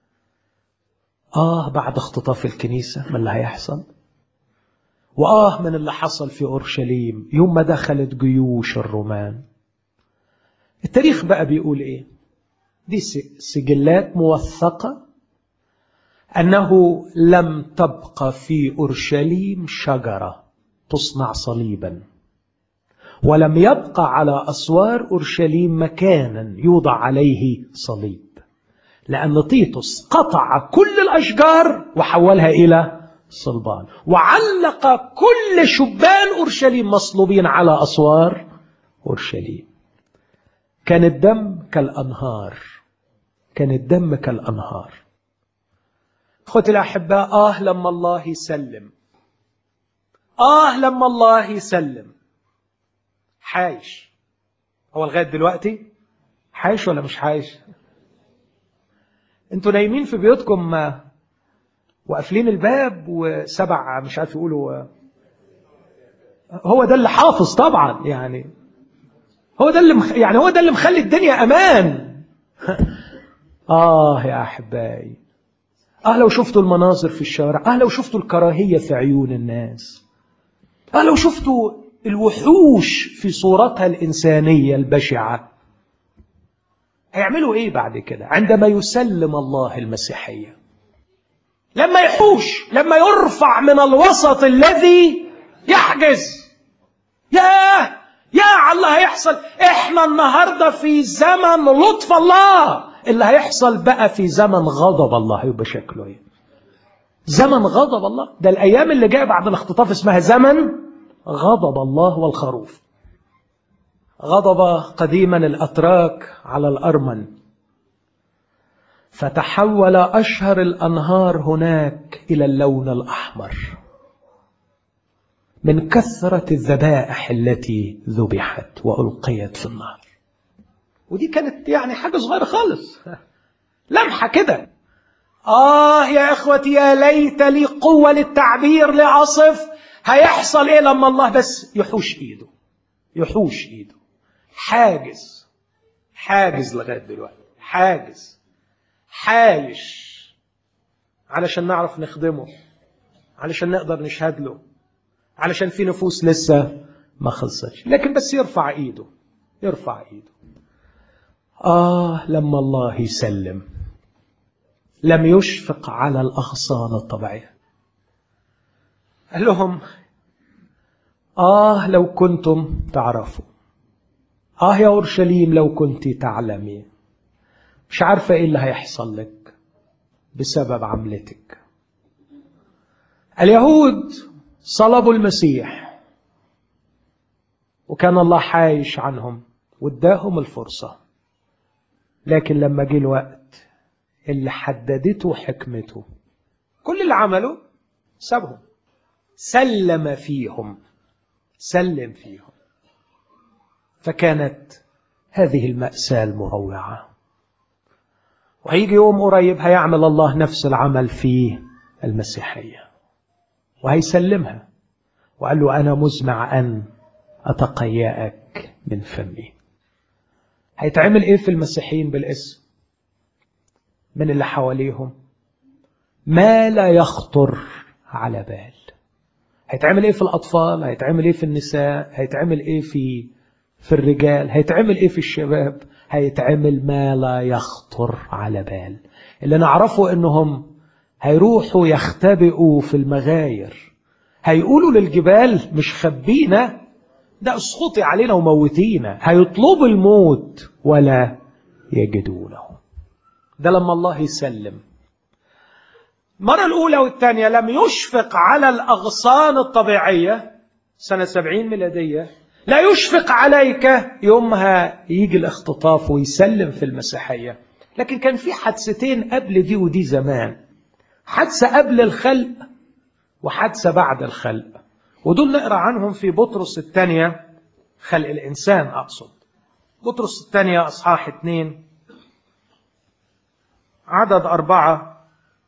آه بعد اختطاف الكنيسة ما اللي هيحصل وآه من اللي حصل في أورشليم يوم ما دخلت جيوش الرومان التاريخ بقى بيقول إيه دي سجلات موثقة أنه لم تبقى في أورشليم شجرة تصنع صليبا ولم يبقى على أسوار أورشليم مكانا يوضع عليه صليب لأن تيتوس قطع كل الأشجار وحولها إلى صلبان وعلق كل شبان أورشليم مصلوبين على أسوار أورشليم كان الدم كالأنهار كان الدم كالأنهار أخوتي الأحباء آه لما الله يسلم آه لما الله يسلم حايش هو لغاية دلوقتي حايش ولا مش حايش انتوا نايمين في بيوتكم وقافلين الباب وسبع مش عارف يقولوا هو ده اللي حافظ طبعا يعني هو ده اللي مخ... يعني هو ده اللي مخلي الدنيا امان اه يا احبائي اه لو شفتوا المناظر في الشارع اه لو شفتوا الكراهيه في عيون الناس اه لو شفتوا الوحوش في صورتها الانسانيه البشعه هيعملوا ايه بعد كده عندما يسلم الله المسيحيه لما يحوش لما يرفع من الوسط الذي يحجز ياه يا على اللي هيحصل احنا النهارده في زمن لطف الله اللي هيحصل بقى في زمن غضب الله هيبقى شكله ايه زمن غضب الله ده الايام اللي جايه بعد الاختطاف اسمها زمن غضب الله والخروف غضب قديما الاتراك على الارمن فتحول اشهر الانهار هناك الى اللون الاحمر من كثره الذبائح التي ذبحت والقيت في النار ودي كانت يعني حاجه صغيره خالص لمحه كده اه يا اخوتي يا ليت لي قوه للتعبير لاصف هيحصل ايه لما الله بس يحوش ايده يحوش ايده حاجز حاجز لغايه دلوقتي حاجز حايش علشان نعرف نخدمه علشان نقدر نشهد له علشان في نفوس لسه ما خلصتش لكن بس يرفع ايده يرفع ايده آه لما الله يسلم لم يشفق على الأغصان الطبيعية قال لهم آه لو كنتم تعرفوا آه يا أورشليم لو كنت تعلمي مش عارفة إيه اللي هيحصل لك بسبب عملتك اليهود صلبوا المسيح وكان الله حايش عنهم واداهم الفرصة لكن لما جه الوقت اللي حددته حكمته كل اللي عمله سابهم سلم فيهم سلم فيهم فكانت هذه المأساة المروعة وهيجي يوم قريب هيعمل الله نفس العمل في المسيحية وهيسلمها وقال له أنا مزمع أن أتقيأك من فمي هيتعمل إيه في المسيحيين بالاسم من اللي حواليهم ما لا يخطر على بال هيتعمل ايه في الاطفال هيتعمل ايه في النساء هيتعمل ايه في في الرجال هيتعمل ايه في الشباب هيتعمل ما لا يخطر على بال اللي نعرفه انهم هيروحوا يختبئوا في المغاير هيقولوا للجبال مش خبينا ده اسقطي علينا وموتينا هيطلبوا الموت ولا يجدونه ده لما الله يسلم المرة الأولى والثانية لم يشفق على الأغصان الطبيعية سنة سبعين ميلادية لا يشفق عليك يومها يجي الاختطاف ويسلم في المسيحية لكن كان في حادثتين قبل دي ودي زمان حادثة قبل الخلق وحادثة بعد الخلق ودول نقرأ عنهم في بطرس الثانية خلق الإنسان أقصد بطرس الثانية أصحاح اثنين عدد أربعة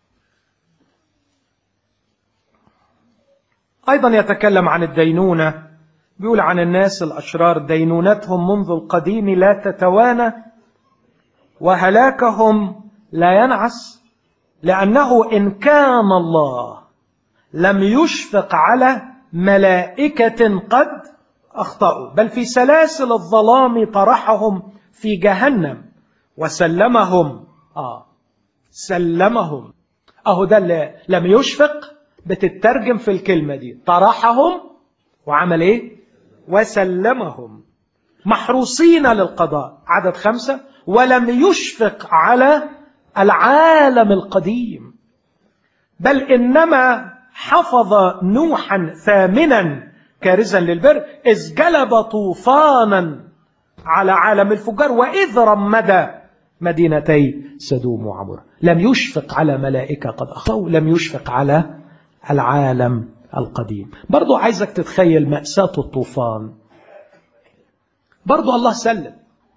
أيضا يتكلم عن الدينونة بيقول عن الناس الأشرار دينونتهم منذ القديم لا تتوانى وهلاكهم لا ينعس لأنه إن كان الله لم يشفق على ملائكة قد أخطأوا بل في سلاسل الظلام طرحهم في جهنم وسلمهم آه سلمهم أهو ده اللي لم يشفق بتترجم في الكلمة دي طرحهم وعمل إيه وسلمهم محروسين للقضاء عدد خمسة ولم يشفق على العالم القديم بل إنما حفظ نوحا ثامنا كارزا للبر إذ جلب طوفانا على عالم الفجار وإذ رمد مدينتي سدوم وعمر لم يشفق على ملائكة قد أخطأوا لم يشفق على العالم القديم برضو عايزك تتخيل مأساة الطوفان برضو الله سلم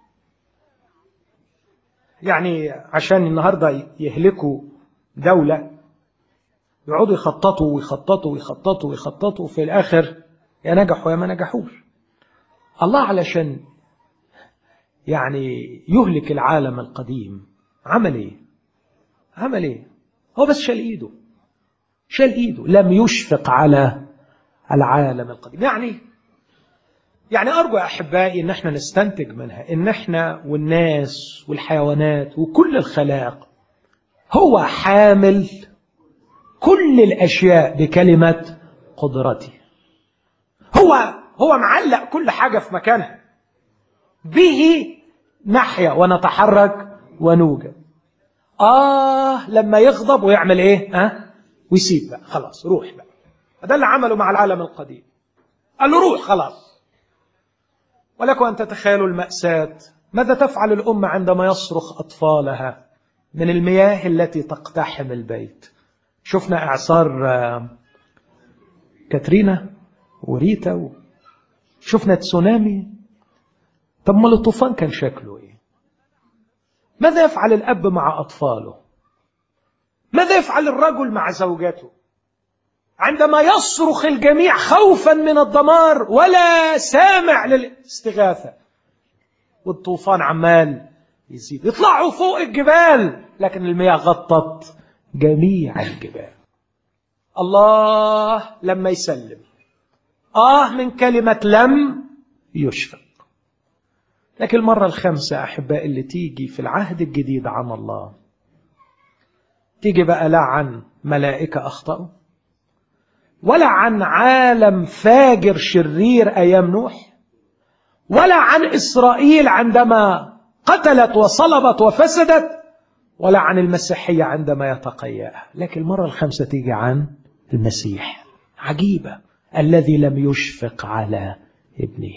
يعني عشان النهاردة يهلكوا دولة يقعدوا يخططوا ويخططوا ويخططوا ويخططوا في الآخر يا نجحوا يا ما نجحوش الله علشان يعني يهلك العالم القديم عمل ايه عمل ايه هو بس شال ايده شال ايده لم يشفق على العالم القديم يعني يعني ارجو يا احبائي ان احنا نستنتج منها ان احنا والناس والحيوانات وكل الخلاق هو حامل كل الاشياء بكلمه قدرته هو هو معلق كل حاجه في مكانها به نحيا ونتحرك ونوجد آه لما يغضب ويعمل إيه ها أه؟ ويسيب بقى خلاص روح بقى ده اللي عمله مع العالم القديم قال له روح خلاص ولكم أن تتخيلوا المأساة ماذا تفعل الأمة عندما يصرخ أطفالها من المياه التي تقتحم البيت شفنا إعصار كاترينا وريتا شفنا تسونامي طب ما الطوفان كان شكله ايه ماذا يفعل الاب مع اطفاله ماذا يفعل الرجل مع زوجته عندما يصرخ الجميع خوفا من الدمار ولا سامع للاستغاثه والطوفان عمال يزيد يطلعوا فوق الجبال لكن المياه غطت جميع الجبال الله لما يسلم آه من كلمة لم يشفق لكن المرة الخامسة أحباء اللي تيجي في العهد الجديد عن الله تيجي بقى لا عن ملائكة أخطأوا ولا عن عالم فاجر شرير أيام نوح ولا عن إسرائيل عندما قتلت وصلبت وفسدت ولا عن المسيحية عندما يتقيأها لكن المرة الخامسة تيجي عن المسيح عجيبة الذي لم يشفق على ابنه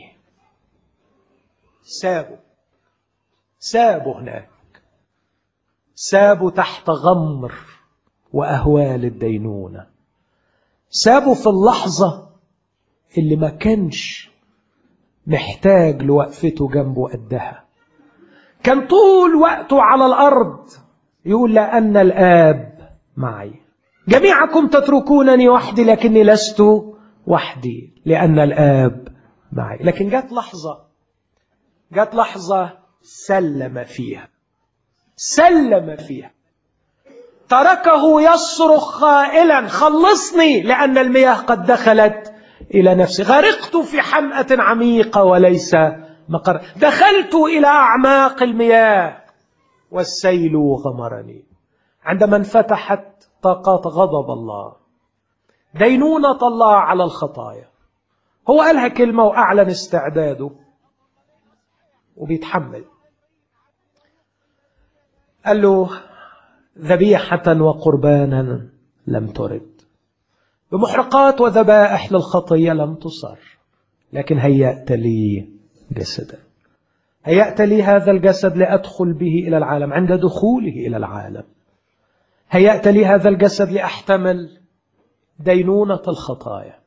سابوا سابوا هناك سابوا تحت غمر وأهوال الدينونة سابوا في اللحظة اللي ما كانش محتاج لوقفته جنبه قدها كان طول وقته على الأرض يقول لأن الآب معي جميعكم تتركونني وحدي لكني لست وحدي لأن الآب معي لكن جت لحظة جت لحظة سلم فيها سلم فيها تركه يصرخ قائلا خلصني لأن المياه قد دخلت إلى نفسي غرقت في حمأة عميقة وليس مقر دخلت إلى أعماق المياه والسيل غمرني عندما انفتحت طاقات غضب الله دينونة الله على الخطايا هو قالها كلمة وأعلن استعداده وبيتحمل قال له ذبيحة وقربانا لم ترد بمحرقات وذبائح للخطية لم تصر لكن هيأت لي جسدا هيأت لي هذا الجسد لأدخل به إلى العالم عند دخوله إلى العالم هيأت لي هذا الجسد لأحتمل دينونة الخطايا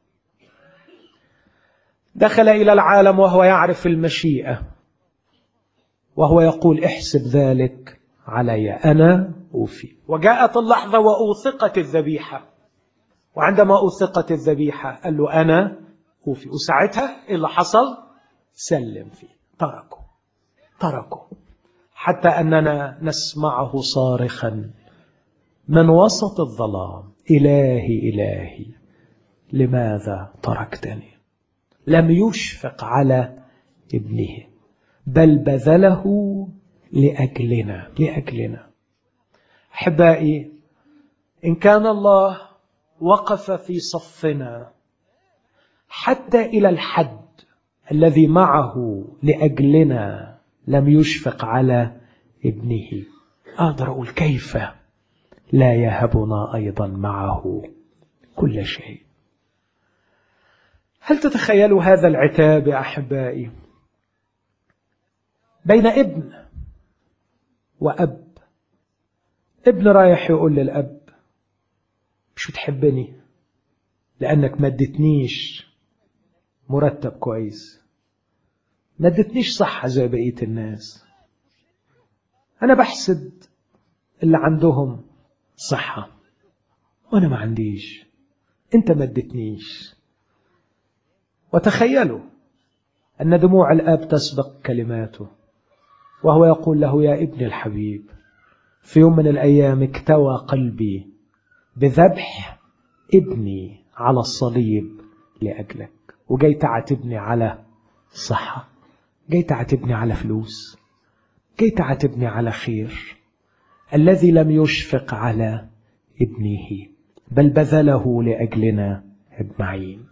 دخل إلى العالم وهو يعرف المشيئة وهو يقول احسب ذلك علي أنا أوفي وجاءت اللحظة وأوثقت الذبيحة وعندما أوثقت الذبيحة قال له أنا أوفي وساعتها إيه اللي حصل سلم فيه تركه تركه حتى أننا نسمعه صارخا من وسط الظلام إلهي إلهي لماذا تركتني لم يشفق على ابنه بل بذله لأجلنا لأجلنا أحبائي إن كان الله وقف في صفنا حتى إلى الحد الذي معه لأجلنا لم يشفق على ابنه أقدر أقول كيف لا يهبنا أيضا معه كل شيء هل تتخيلوا هذا العتاب يا أحبائي بين ابن وأب ابن رايح يقول للأب مش بتحبني لأنك ما ادتنيش مرتب كويس ما ادتنيش صحة زي بقية الناس أنا بحسد اللي عندهم صحة وأنا ما عنديش أنت ما ادتنيش وتخيلوا أن دموع الآب تسبق كلماته وهو يقول له يا ابني الحبيب في يوم من الأيام اكتوى قلبي بذبح ابني على الصليب لأجلك وجاي تعاتبني على صحة جاي تعاتبني على فلوس جاي تعاتبني على خير الذي لم يشفق على ابنه بل بذله لأجلنا أجمعين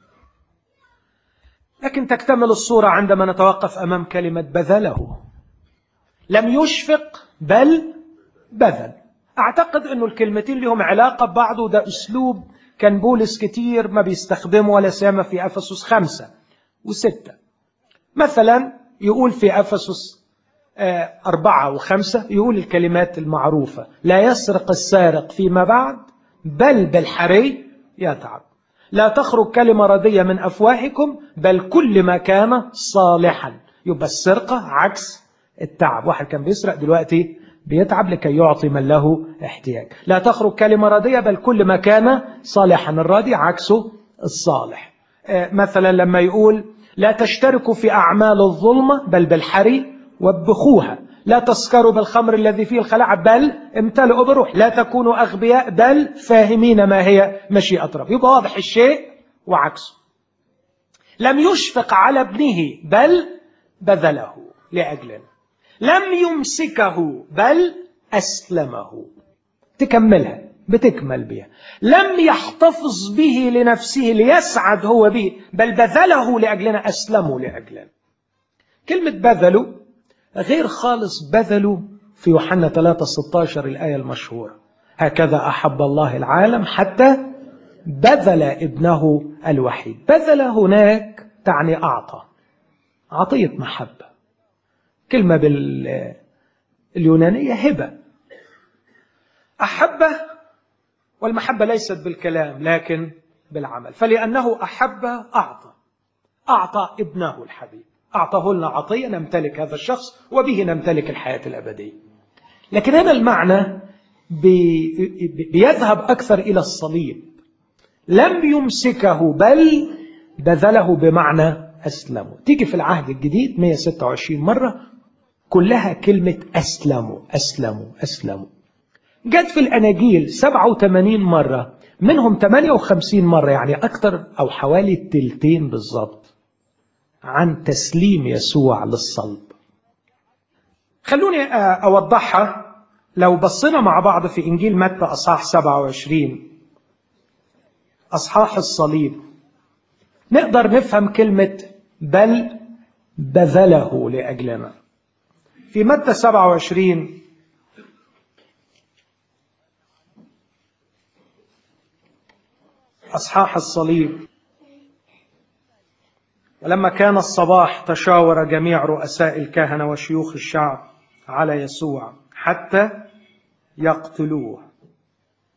لكن تكتمل الصورة عندما نتوقف أمام كلمة بذله لم يشفق بل بذل أعتقد أنه الكلمتين لهم علاقة ببعض وده أسلوب كان بولس كتير ما بيستخدمه ولا سيما في أفسس خمسة وستة مثلا يقول في أفسس أربعة وخمسة يقول الكلمات المعروفة لا يسرق السارق فيما بعد بل بالحري يتعب لا تخرج كلمة ردية من أفواهكم بل كل ما كان صالحا يبقى السرقة عكس التعب واحد كان بيسرق دلوقتي بيتعب لكي يعطي من له احتياج لا تخرج كلمة ردية بل كل ما كان صالحا الراضي عكسه الصالح مثلا لما يقول لا تشتركوا في أعمال الظلمة بل بالحري وبخوها لا تسكروا بالخمر الذي فيه الخلاعة بل امتلئوا بروح لا تكونوا أغبياء بل فاهمين ما هي مشيئة رب يبقى واضح الشيء وعكسه لم يشفق على ابنه بل بذله لأجلنا لم يمسكه بل أسلمه تكملها بتكمل بها لم يحتفظ به لنفسه ليسعد هو به بل بذله لأجلنا أسلمه لأجلنا كلمة بذلوا غير خالص بذلوا في يوحنا 3 16 الآية المشهورة هكذا أحب الله العالم حتى بذل ابنه الوحيد بذل هناك تعني أعطى عطية محبة كلمة باليونانية هبة أحب والمحبة ليست بالكلام لكن بالعمل فلأنه أحب أعطى أعطى ابنه الحبيب أعطاه لنا عطية نمتلك هذا الشخص وبه نمتلك الحياة الأبدية لكن هذا المعنى بي بيذهب أكثر إلى الصليب لم يمسكه بل بذله بمعنى أسلمه تيجي في العهد الجديد 126 مرة كلها كلمة أسلموا أسلموا أسلموا جت في الأناجيل 87 مرة منهم 58 مرة يعني أكثر أو حوالي التلتين بالظبط عن تسليم يسوع للصلب خلوني أوضحها لو بصينا مع بعض في إنجيل متى أصحاح 27 أصحاح الصليب نقدر نفهم كلمة بل بذله لأجلنا في متى 27 أصحاح الصليب ولما كان الصباح تشاور جميع رؤساء الكهنة وشيوخ الشعب على يسوع حتى يقتلوه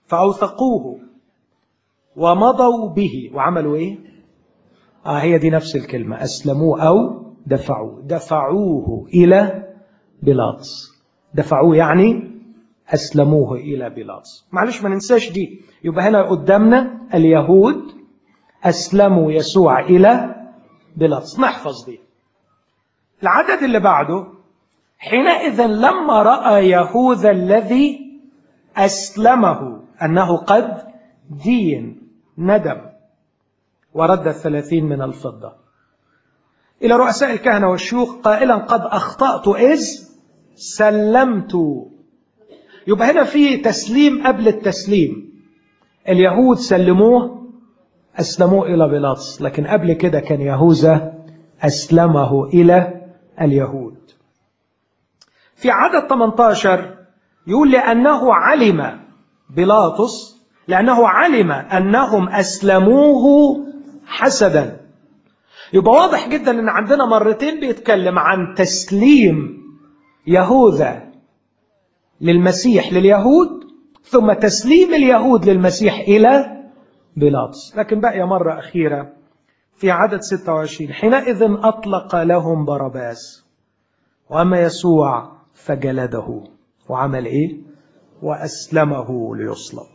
فأوثقوه ومضوا به وعملوا ايه آه هي دي نفس الكلمة أسلموه أو دفعوه دفعوه إلى بيلاطس دفعوه يعني أسلموه إلى بيلاطس معلش ما ننساش دي يبقى هنا قدامنا اليهود أسلموا يسوع إلى بيلاطس نحفظ دي العدد اللي بعده حينئذ لما رأى يهوذا الذي أسلمه أنه قد دين ندم ورد الثلاثين من الفضة إلى رؤساء الكهنة والشيوخ قائلا قد أخطأت إذ سلمت يبقى هنا في تسليم قبل التسليم اليهود سلموه أسلموه إلى بيلاطس لكن قبل كده كان يهوذا أسلمه إلى اليهود في عدد 18 يقول لأنه علم بيلاطس لأنه علم أنهم أسلموه حسدا يبقى واضح جدا أن عندنا مرتين بيتكلم عن تسليم يهوذا للمسيح لليهود ثم تسليم اليهود للمسيح إلى بيلاطس لكن بقي مرة أخيرة في عدد 26 حينئذ أطلق لهم باراباس وأما يسوع فجلده وعمل إيه وأسلمه ليصلب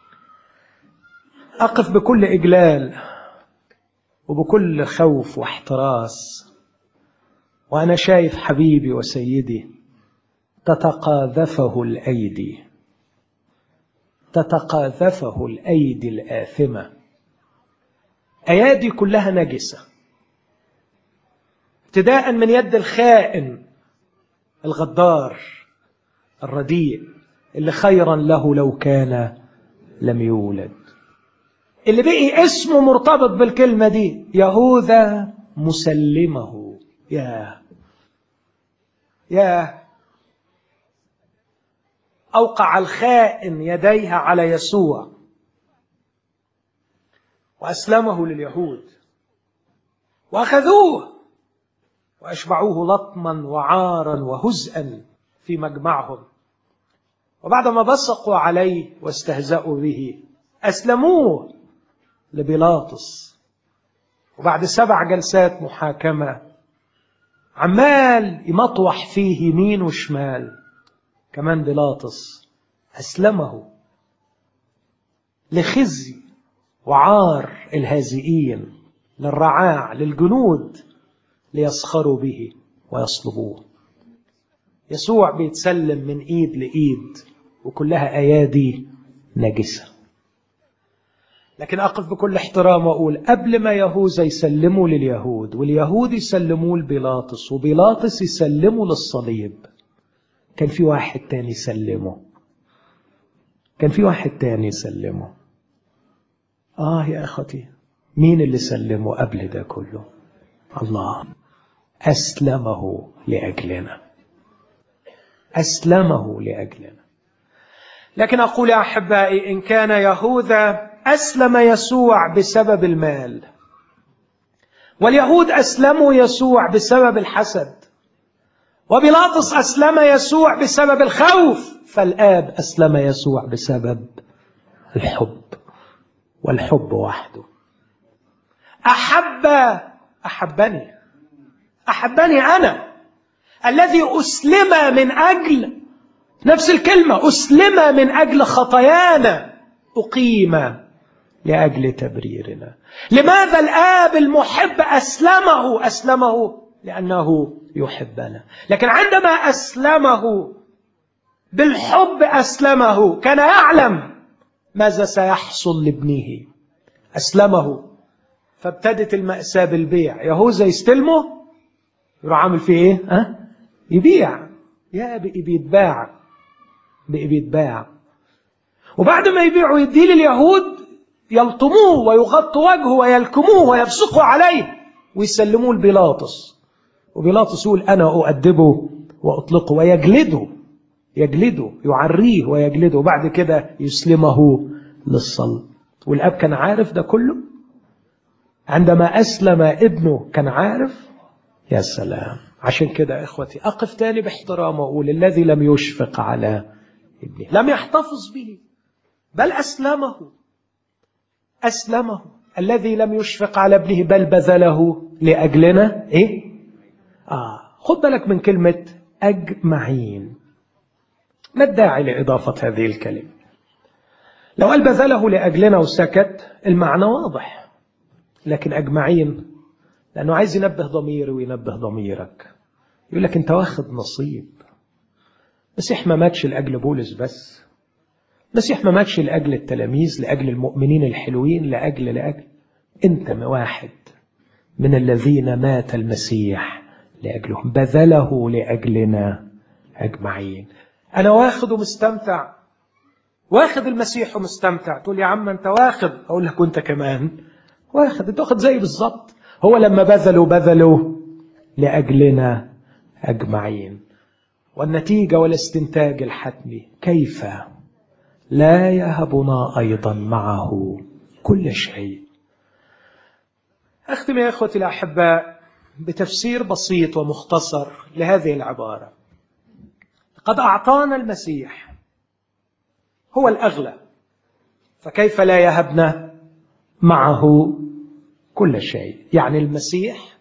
أقف بكل إجلال وبكل خوف واحتراس وأنا شايف حبيبي وسيدي تتقاذفه الأيدي تتقاذفه الأيدي الآثمة أيادي كلها نجسة ابتداء من يد الخائن الغدار الرديء اللي خيرا له لو كان لم يولد اللي بقي اسمه مرتبط بالكلمة دي يهوذا مسلمه يا يا أوقع الخائن يديها على يسوع وأسلمه لليهود وأخذوه وأشبعوه لطما وعارا وهزءا في مجمعهم وبعدما بصقوا عليه واستهزأوا به أسلموه لبيلاطس وبعد سبع جلسات محاكمة عمال يمطوح فيه يمين وشمال كمان بيلاطس أسلمه لخزي وعار الهازئين للرعاع للجنود ليسخروا به ويصلبوه يسوع بيتسلم من ايد لايد وكلها ايادي نجسه لكن اقف بكل احترام واقول قبل ما يهوذا يسلموا لليهود واليهود يسلموه لبيلاطس وبيلاطس يسلموا للصليب كان في واحد تاني يسلمه كان في واحد تاني يسلمه اه يا اخوتي مين اللي سلمه قبل ده كله الله اسلمه لاجلنا اسلمه لاجلنا لكن اقول يا احبائي ان كان يهوذا اسلم يسوع بسبب المال واليهود اسلموا يسوع بسبب الحسد وبيلاطس اسلم يسوع بسبب الخوف فالاب اسلم يسوع بسبب الحب والحب وحده احب احبني احبني انا الذي اسلم من اجل نفس الكلمه اسلم من اجل خطايانا اقيم لاجل تبريرنا لماذا الاب المحب اسلمه اسلمه لانه يحبنا لكن عندما اسلمه بالحب اسلمه كان يعلم ماذا سيحصل لابنه اسلمه فابتدت الماساه بالبيع يهوذا يستلمه يروح عامل فيه ايه ها يبيع يا بقي بيتباع بقي بيتباع وبعد ما يبيعوا يديه لليهود يلطموه ويغطوا وجهه ويلكموه ويبصقوا عليه ويسلموه لبيلاطس وبيلاطس يقول انا اؤدبه واطلقه ويجلده يجلده يعريه ويجلده وبعد كده يسلمه للصلب والاب كان عارف ده كله عندما اسلم ابنه كان عارف يا سلام عشان كده اخوتي اقف تاني باحترام واقول الذي لم يشفق على ابنه لم يحتفظ به بل أسلمه أسلمه الذي لم يشفق على ابنه بل بذله لأجلنا إيه؟ آه خد بالك من كلمة أجمعين ما الداعي لإضافة هذه الكلمة لو قال بذله لأجلنا وسكت المعنى واضح لكن أجمعين لأنه عايز ينبه ضميري وينبه ضميرك يقول لك أنت واخد نصيب مسيح ما ماتش لأجل بولس بس مسيح ما ماتش لأجل التلاميذ لأجل المؤمنين الحلوين لأجل لأجل أنت واحد من الذين مات المسيح لأجلهم بذله لأجلنا أجمعين أنا واخد ومستمتع واخد المسيح ومستمتع تقول يا عم أنت واخد أقول لك وأنت كمان واخد أنت واخد زي بالظبط هو لما بذلوا بذلوا لأجلنا أجمعين والنتيجة والاستنتاج الحتمي كيف لا يهبنا أيضا معه كل شيء أختم يا إخوتي الأحباء بتفسير بسيط ومختصر لهذه العبارة قد أعطانا المسيح هو الأغلى فكيف لا يهبنا معه كل شيء يعني المسيح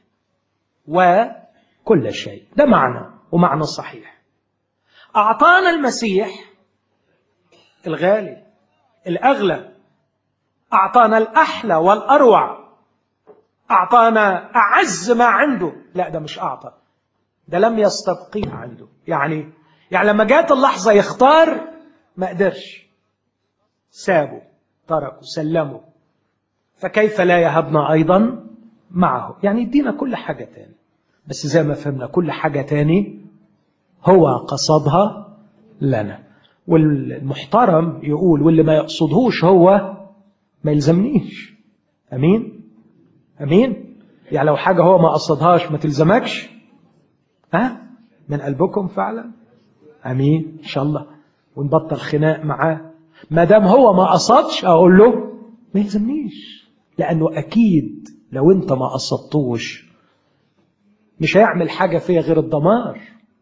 وكل شيء ده معنى ومعنى صحيح أعطانا المسيح الغالي الأغلى أعطانا الأحلى والأروع أعطانا أعز ما عنده لا ده مش أعطى ده لم يستبقيه عنده يعني يعني لما جات اللحظة يختار ما قدرش سابه تركه سلمه فكيف لا يهبنا أيضا معه يعني يدينا كل حاجة تاني بس زي ما فهمنا كل حاجة تاني هو قصدها لنا والمحترم يقول واللي ما يقصدهوش هو ما يلزمنيش أمين أمين يعني لو حاجة هو ما قصدهاش ما تلزمكش ها من قلبكم فعلا أمين إن شاء الله ونبطل خناق معاه ما دام هو ما قصدش أقول له ما يلزمنيش لأنه أكيد لو أنت ما قصدتوش مش هيعمل حاجة فيها غير الدمار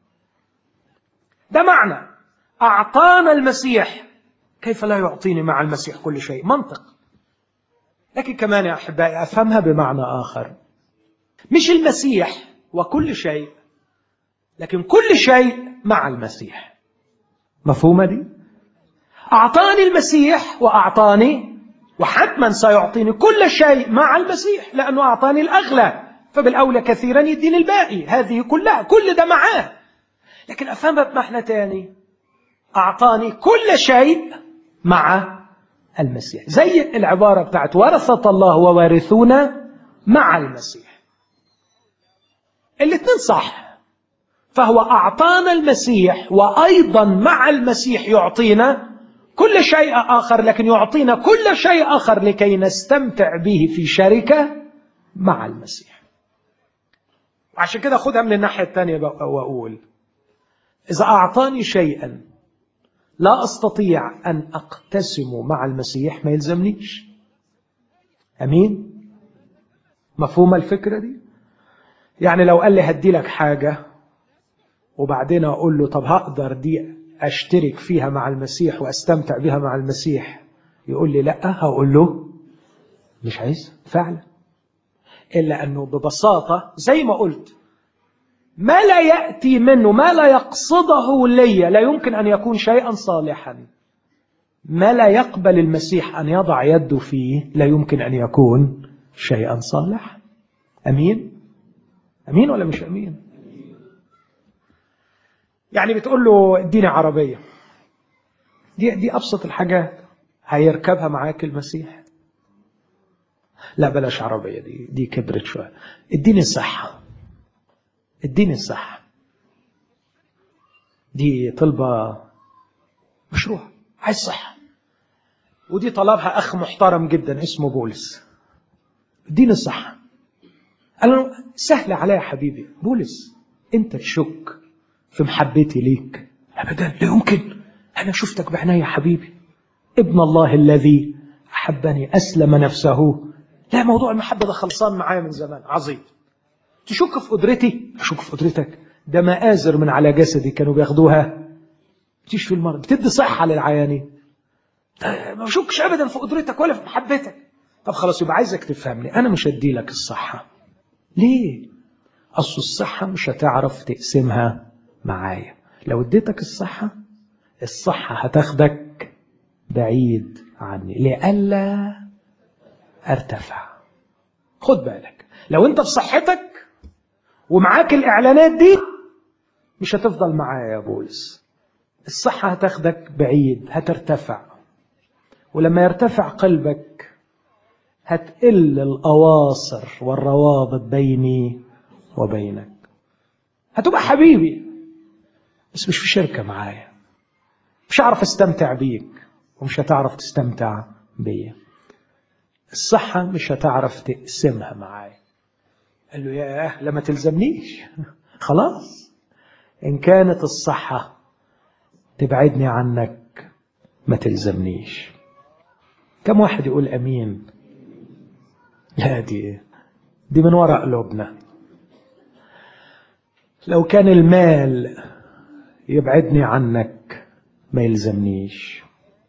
ده معنى أعطانا المسيح كيف لا يعطيني مع المسيح كل شيء منطق لكن كمان يا أحبائي أفهمها بمعنى آخر مش المسيح وكل شيء لكن كل شيء مع المسيح مفهومة دي أعطاني المسيح وأعطاني وحتما سيعطيني كل شيء مع المسيح لأنه أعطاني الأغلى فبالأولى كثيرا يديني الباقي هذه كلها كل ده معاه لكن أفهمها بمعنى تاني أعطاني كل شيء مع المسيح زي العبارة بتاعت ورثة الله ووارثون مع المسيح الاثنين صح فهو أعطانا المسيح وأيضا مع المسيح يعطينا كل شيء آخر لكن يعطينا كل شيء آخر لكي نستمتع به في شركة مع المسيح عشان كده خدها من الناحية الثانية وأقول إذا أعطاني شيئا لا أستطيع أن أقتسم مع المسيح ما يلزمنيش أمين مفهوم الفكرة دي يعني لو قال لي هدي لك حاجة وبعدين أقول له طب هقدر دي أشترك فيها مع المسيح وأستمتع بها مع المسيح يقول لي لا هقول له مش عايز فعلا إلا أنه ببساطة زي ما قلت ما لا يأتي منه ما لا يقصده لي لا يمكن أن يكون شيئا صالحا ما لا يقبل المسيح أن يضع يده فيه لا يمكن أن يكون شيئا صالحا أمين أمين ولا مش أمين يعني بتقول له اديني عربية دي, دي أبسط الحاجات هيركبها معاك المسيح لا بلاش عربية دي دي كبرت شوية اديني صحة اديني الصحة دي طلبة مشروع عايز صحة ودي طلبها أخ محترم جدا اسمه بولس اديني الصحة قال له سهل عليا يا حبيبي بولس انت تشك في محبتي ليك ابدا لا يمكن انا شفتك بعناية يا حبيبي ابن الله الذي احبني اسلم نفسه لا موضوع المحبه ده خلصان معايا من زمان عظيم تشك في قدرتي اشك في قدرتك ده مآزر من على جسدي كانوا بياخدوها بتشفي المرض بتدي صحة للعيانين ما بشكش ابدا في قدرتك ولا في محبتك طب خلاص يبقى عايزك تفهمني انا مش هدي لك الصحه ليه اصل الصحه مش هتعرف تقسمها معايا لو اديتك الصحه الصحه هتاخدك بعيد عني لئلا ارتفع خد بالك لو انت في صحتك ومعاك الاعلانات دي مش هتفضل معايا يا بولس الصحة هتاخدك بعيد هترتفع ولما يرتفع قلبك هتقل الأواصر والروابط بيني وبينك هتبقى حبيبي بس مش في شركة معايا مش هعرف استمتع بيك ومش هتعرف تستمتع بيا الصحة مش هتعرف تقسمها معايا قال له يا لما تلزمنيش خلاص إن كانت الصحة تبعدني عنك ما تلزمنيش كم واحد يقول أمين لا دي دي من وراء قلوبنا لو كان المال يبعدني عنك ما يلزمنيش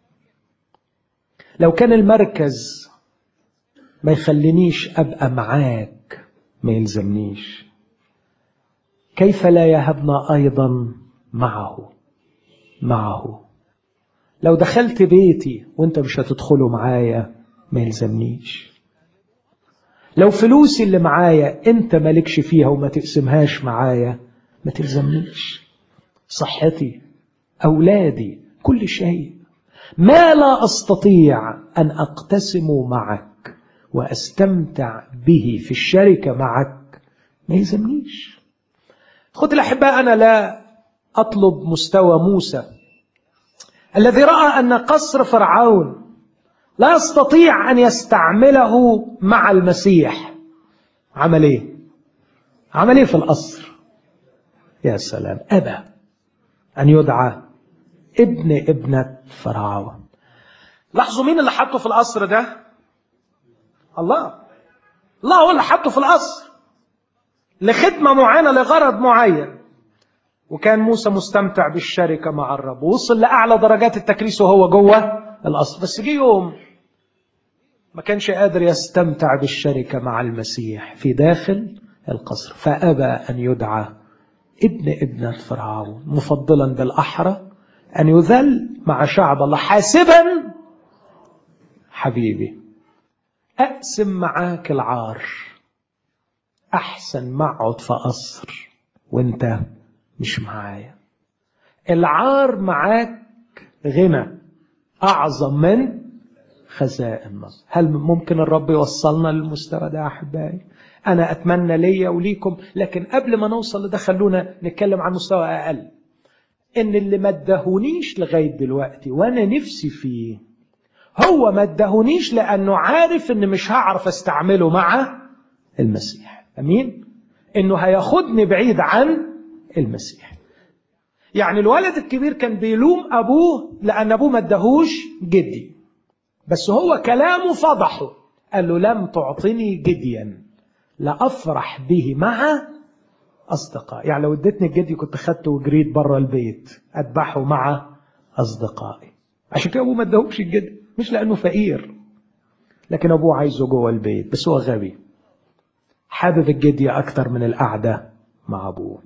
لو كان المركز ما يخلينيش أبقى معاك ما يلزمنيش كيف لا يهبنا أيضا معه معه لو دخلت بيتي وانت مش هتدخله معايا ما يلزمنيش لو فلوسي اللي معايا انت مالكش فيها وما تقسمهاش معايا ما تلزمنيش صحتي أولادي كل شيء ما لا أستطيع أن أقتسم معك وأستمتع به في الشركة معك ما يلزمنيش خد الأحباء أنا لا أطلب مستوى موسى الذي رأى أن قصر فرعون لا يستطيع أن يستعمله مع المسيح عمل إيه؟ عمل إيه في القصر؟ يا سلام أبى أن يدعى ابن ابنة فرعون لاحظوا مين اللي حطه في القصر ده؟ الله الله هو اللي حطه في القصر لخدمة معينة لغرض معين وكان موسى مستمتع بالشركة مع الرب ووصل لأعلى درجات التكريس وهو جوه القصر بس جه يوم ما كانش قادر يستمتع بالشركة مع المسيح في داخل القصر فأبى أن يدعى ابن ابنة فرعون مفضلا بالأحرى أن يذل مع شعب الله حاسبا حبيبي أقسم معاك العار أحسن ما أقعد في قصر وأنت مش معايا العار معاك غنى أعظم من خزائن مصر هل ممكن الرب يوصلنا للمستوى ده يا أحبائي أنا أتمنى ليا وليكم لكن قبل ما نوصل لده خلونا نتكلم عن مستوى أقل إن اللي ما ادهونيش لغاية دلوقتي وأنا نفسي فيه هو ما ادهونيش لأنه عارف إن مش هعرف أستعمله مع المسيح أمين؟ إنه هياخدني بعيد عن المسيح يعني الولد الكبير كان بيلوم أبوه لأن أبوه ما ادهوش جدي بس هو كلامه فضحه قال له لم تعطني جديا لأفرح به مع أصدقائي يعني لو اديتني الجدي كنت خدته وجريت بره البيت أذبحه مع أصدقائي عشان كده أبوه ما ادهوش الجدي مش لأنه فقير لكن أبوه عايزه جوه البيت بس هو غبي حابب الجدي أكتر من القعدة مع أبوه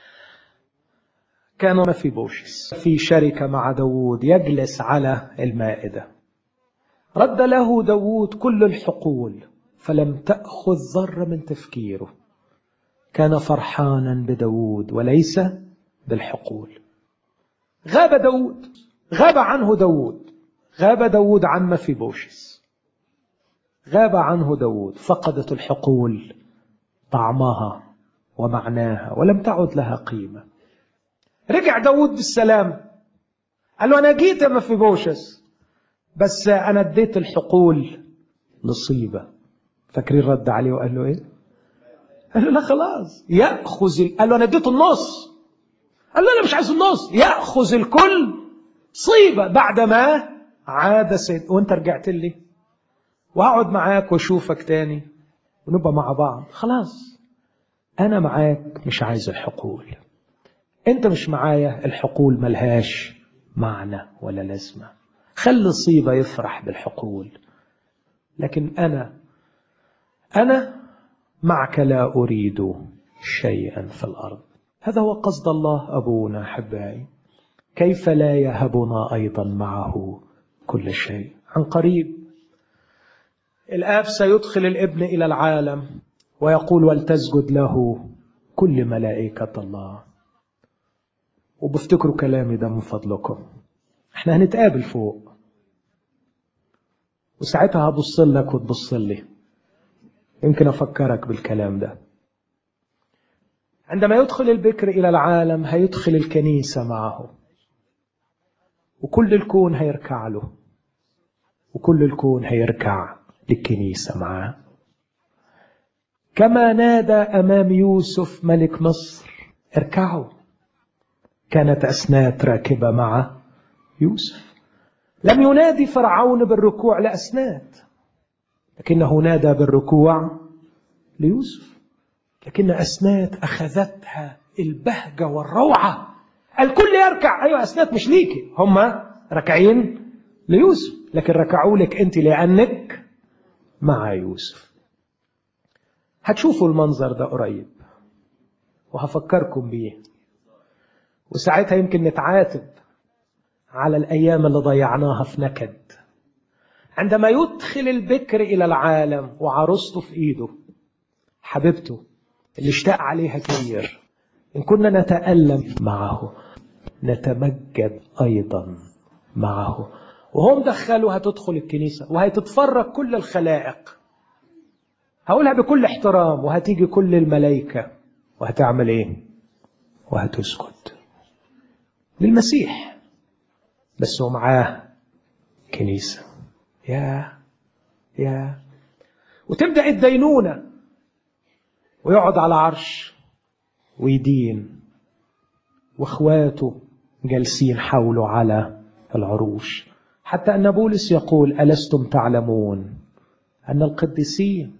كان ما في بوشس في شركة مع داود يجلس على المائدة رد له داود كل الحقول فلم تأخذ ذرة من تفكيره كان فرحانا بداود وليس بالحقول غاب داود غاب عنه داود غاب داود عن ما في بوشس غاب عنه داود فقدت الحقول طعمها ومعناها ولم تعد لها قيمة رجع داود بالسلام قال له أنا جيت ما في بوشس بس أنا اديت الحقول لصيبة فاكرين رد عليه وقال له إيه قال له لا خلاص يأخذ ال... قال له أنا اديته النص قال له أنا مش عايز النص يأخذ الكل صيبة بعدما عاد سيد وانت رجعت لي وهقعد معاك واشوفك تاني ونبقى مع بعض خلاص انا معاك مش عايز الحقول انت مش معايا الحقول ملهاش معنى ولا لازمه خلي صيبة يفرح بالحقول لكن أنا أنا معك لا أريد شيئا في الأرض هذا هو قصد الله أبونا أحبائي كيف لا يهبنا أيضا معه كل شيء عن قريب الآب سيدخل الابن إلى العالم ويقول ولتسجد له كل ملائكة الله وبفتكروا كلامي ده من فضلكم احنا هنتقابل فوق وساعتها هبص لك وتبص لي يمكن افكرك بالكلام ده عندما يدخل البكر الى العالم هيدخل الكنيسه معه وكل الكون هيركع له وكل الكون هيركع للكنيسه معاه كما نادى امام يوسف ملك مصر اركعوا كانت اسنات راكبه مع يوسف لم ينادي فرعون بالركوع لاسنات لكنه نادى بالركوع ليوسف لكن أسنات أخذتها البهجة والروعة الكل يركع أيوة أسنات مش ليكي هم ركعين ليوسف لكن ركعوا لك أنت لأنك مع يوسف هتشوفوا المنظر ده قريب وهفكركم بيه وساعتها يمكن نتعاتب على الأيام اللي ضيعناها في نكد عندما يدخل البكر إلى العالم وعروسته في إيده حبيبته اللي اشتاق عليها كثير إن كنا نتألم معه نتمجد أيضا معه وهم دخلوا هتدخل الكنيسة وهتتفرج كل الخلائق هقولها بكل احترام وهتيجي كل الملائكة وهتعمل ايه وهتسكت للمسيح بس ومعاه كنيسة يا يا وتبدأ الدينونة ويقعد على عرش ويدين واخواته جالسين حوله على العروش حتى ان بولس يقول الستم تعلمون ان القديسين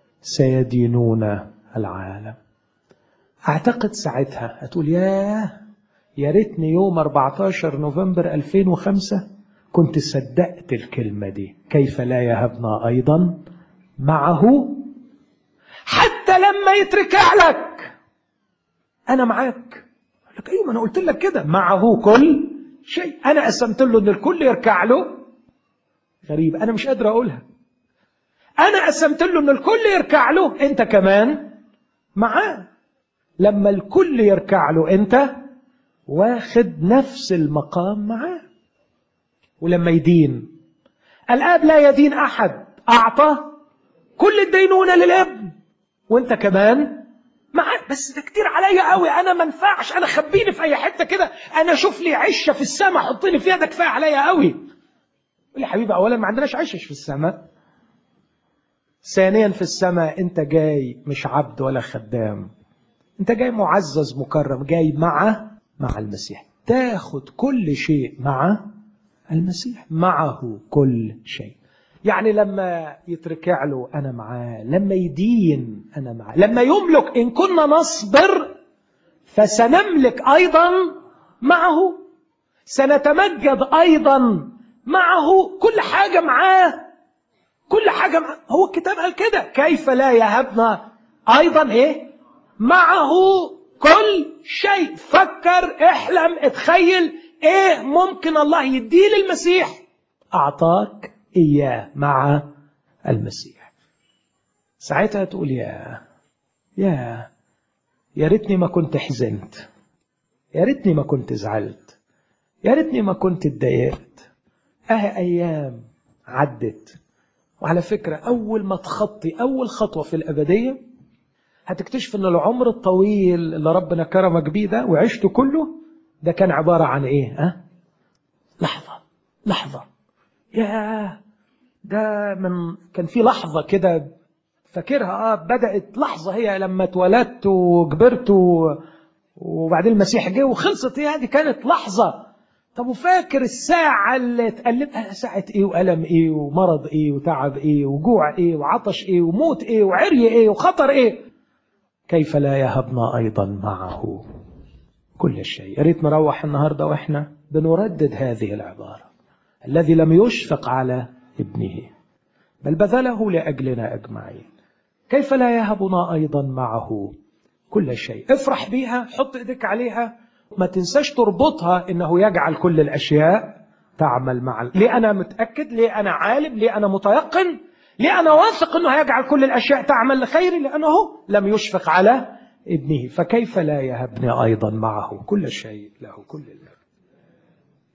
سيدينون العالم اعتقد ساعتها هتقول ياه يا ريتني يوم 14 نوفمبر 2005 كنت صدقت الكلمه دي كيف لا يهبنا ايضا معه حتى لما يتركع لك انا معاك لك ايوه ما انا قلت لك كده معه كل شيء انا قسمت له ان الكل يركع له غريب انا مش قادر اقولها انا قسمت له ان الكل يركع له انت كمان معاه لما الكل يركع له انت واخد نفس المقام معاه ولما يدين الاب لا يدين احد اعطى كل الدينونه للابن وانت كمان معاك بس ده كتير عليا قوي انا ما ينفعش انا خبيني في اي حته كده انا شوف لي عشه في السماء حطني فيها ده كفايه عليا قوي يا حبيبي اولا ما عندناش عشش في السماء ثانيا في السماء انت جاي مش عبد ولا خدام انت جاي معزز مكرم جاي مع مع المسيح تاخد كل شيء مع المسيح معه كل شيء يعني لما يتركع له أنا معاه لما يدين أنا معاه لما يملك إن كنا نصبر فسنملك أيضا معه سنتمجد أيضا معه كل حاجة معاه كل حاجة معاه هو الكتاب قال كده كيف لا يهبنا أيضا إيه معه كل شيء فكر احلم اتخيل ايه ممكن الله يديه للمسيح اعطاك إياه مع المسيح ساعتها تقول يا يا يا ريتني ما كنت حزنت يا ريتني ما كنت زعلت يا ريتني ما كنت اتضايقت اه ايام عدت وعلى فكرة أول ما تخطي أول خطوة في الأبدية هتكتشف أن العمر الطويل اللي ربنا كرمك بيه ده وعشته كله ده كان عبارة عن إيه؟ أه؟ لحظة لحظة يا ده من كان في لحظة كده فاكرها اه بدأت لحظة هي لما اتولدت وكبرت وبعدين المسيح جه وخلصت هي دي كانت لحظة طب وفاكر الساعة اللي اتقلبها ساعة ايه وألم ايه ومرض ايه وتعب ايه وجوع ايه وعطش ايه وموت ايه وعري ايه وخطر ايه كيف لا يهبنا أيضا معه كل شيء يا ريت نروح النهاردة واحنا بنردد هذه العبارة الذي لم يشفق على ابنه بل بذله لأجلنا أجمعين كيف لا يهبنا أيضا معه كل شيء افرح بيها حط ايدك عليها ما تنساش تربطها انه يجعل كل الاشياء تعمل معا ليه انا متاكد ليه انا عالم ليه انا متيقن ليه انا واثق انه هيجعل كل الاشياء تعمل لخيري لانه لم يشفق على ابنه فكيف لا يهبني ايضا معه كل شيء له كل المجد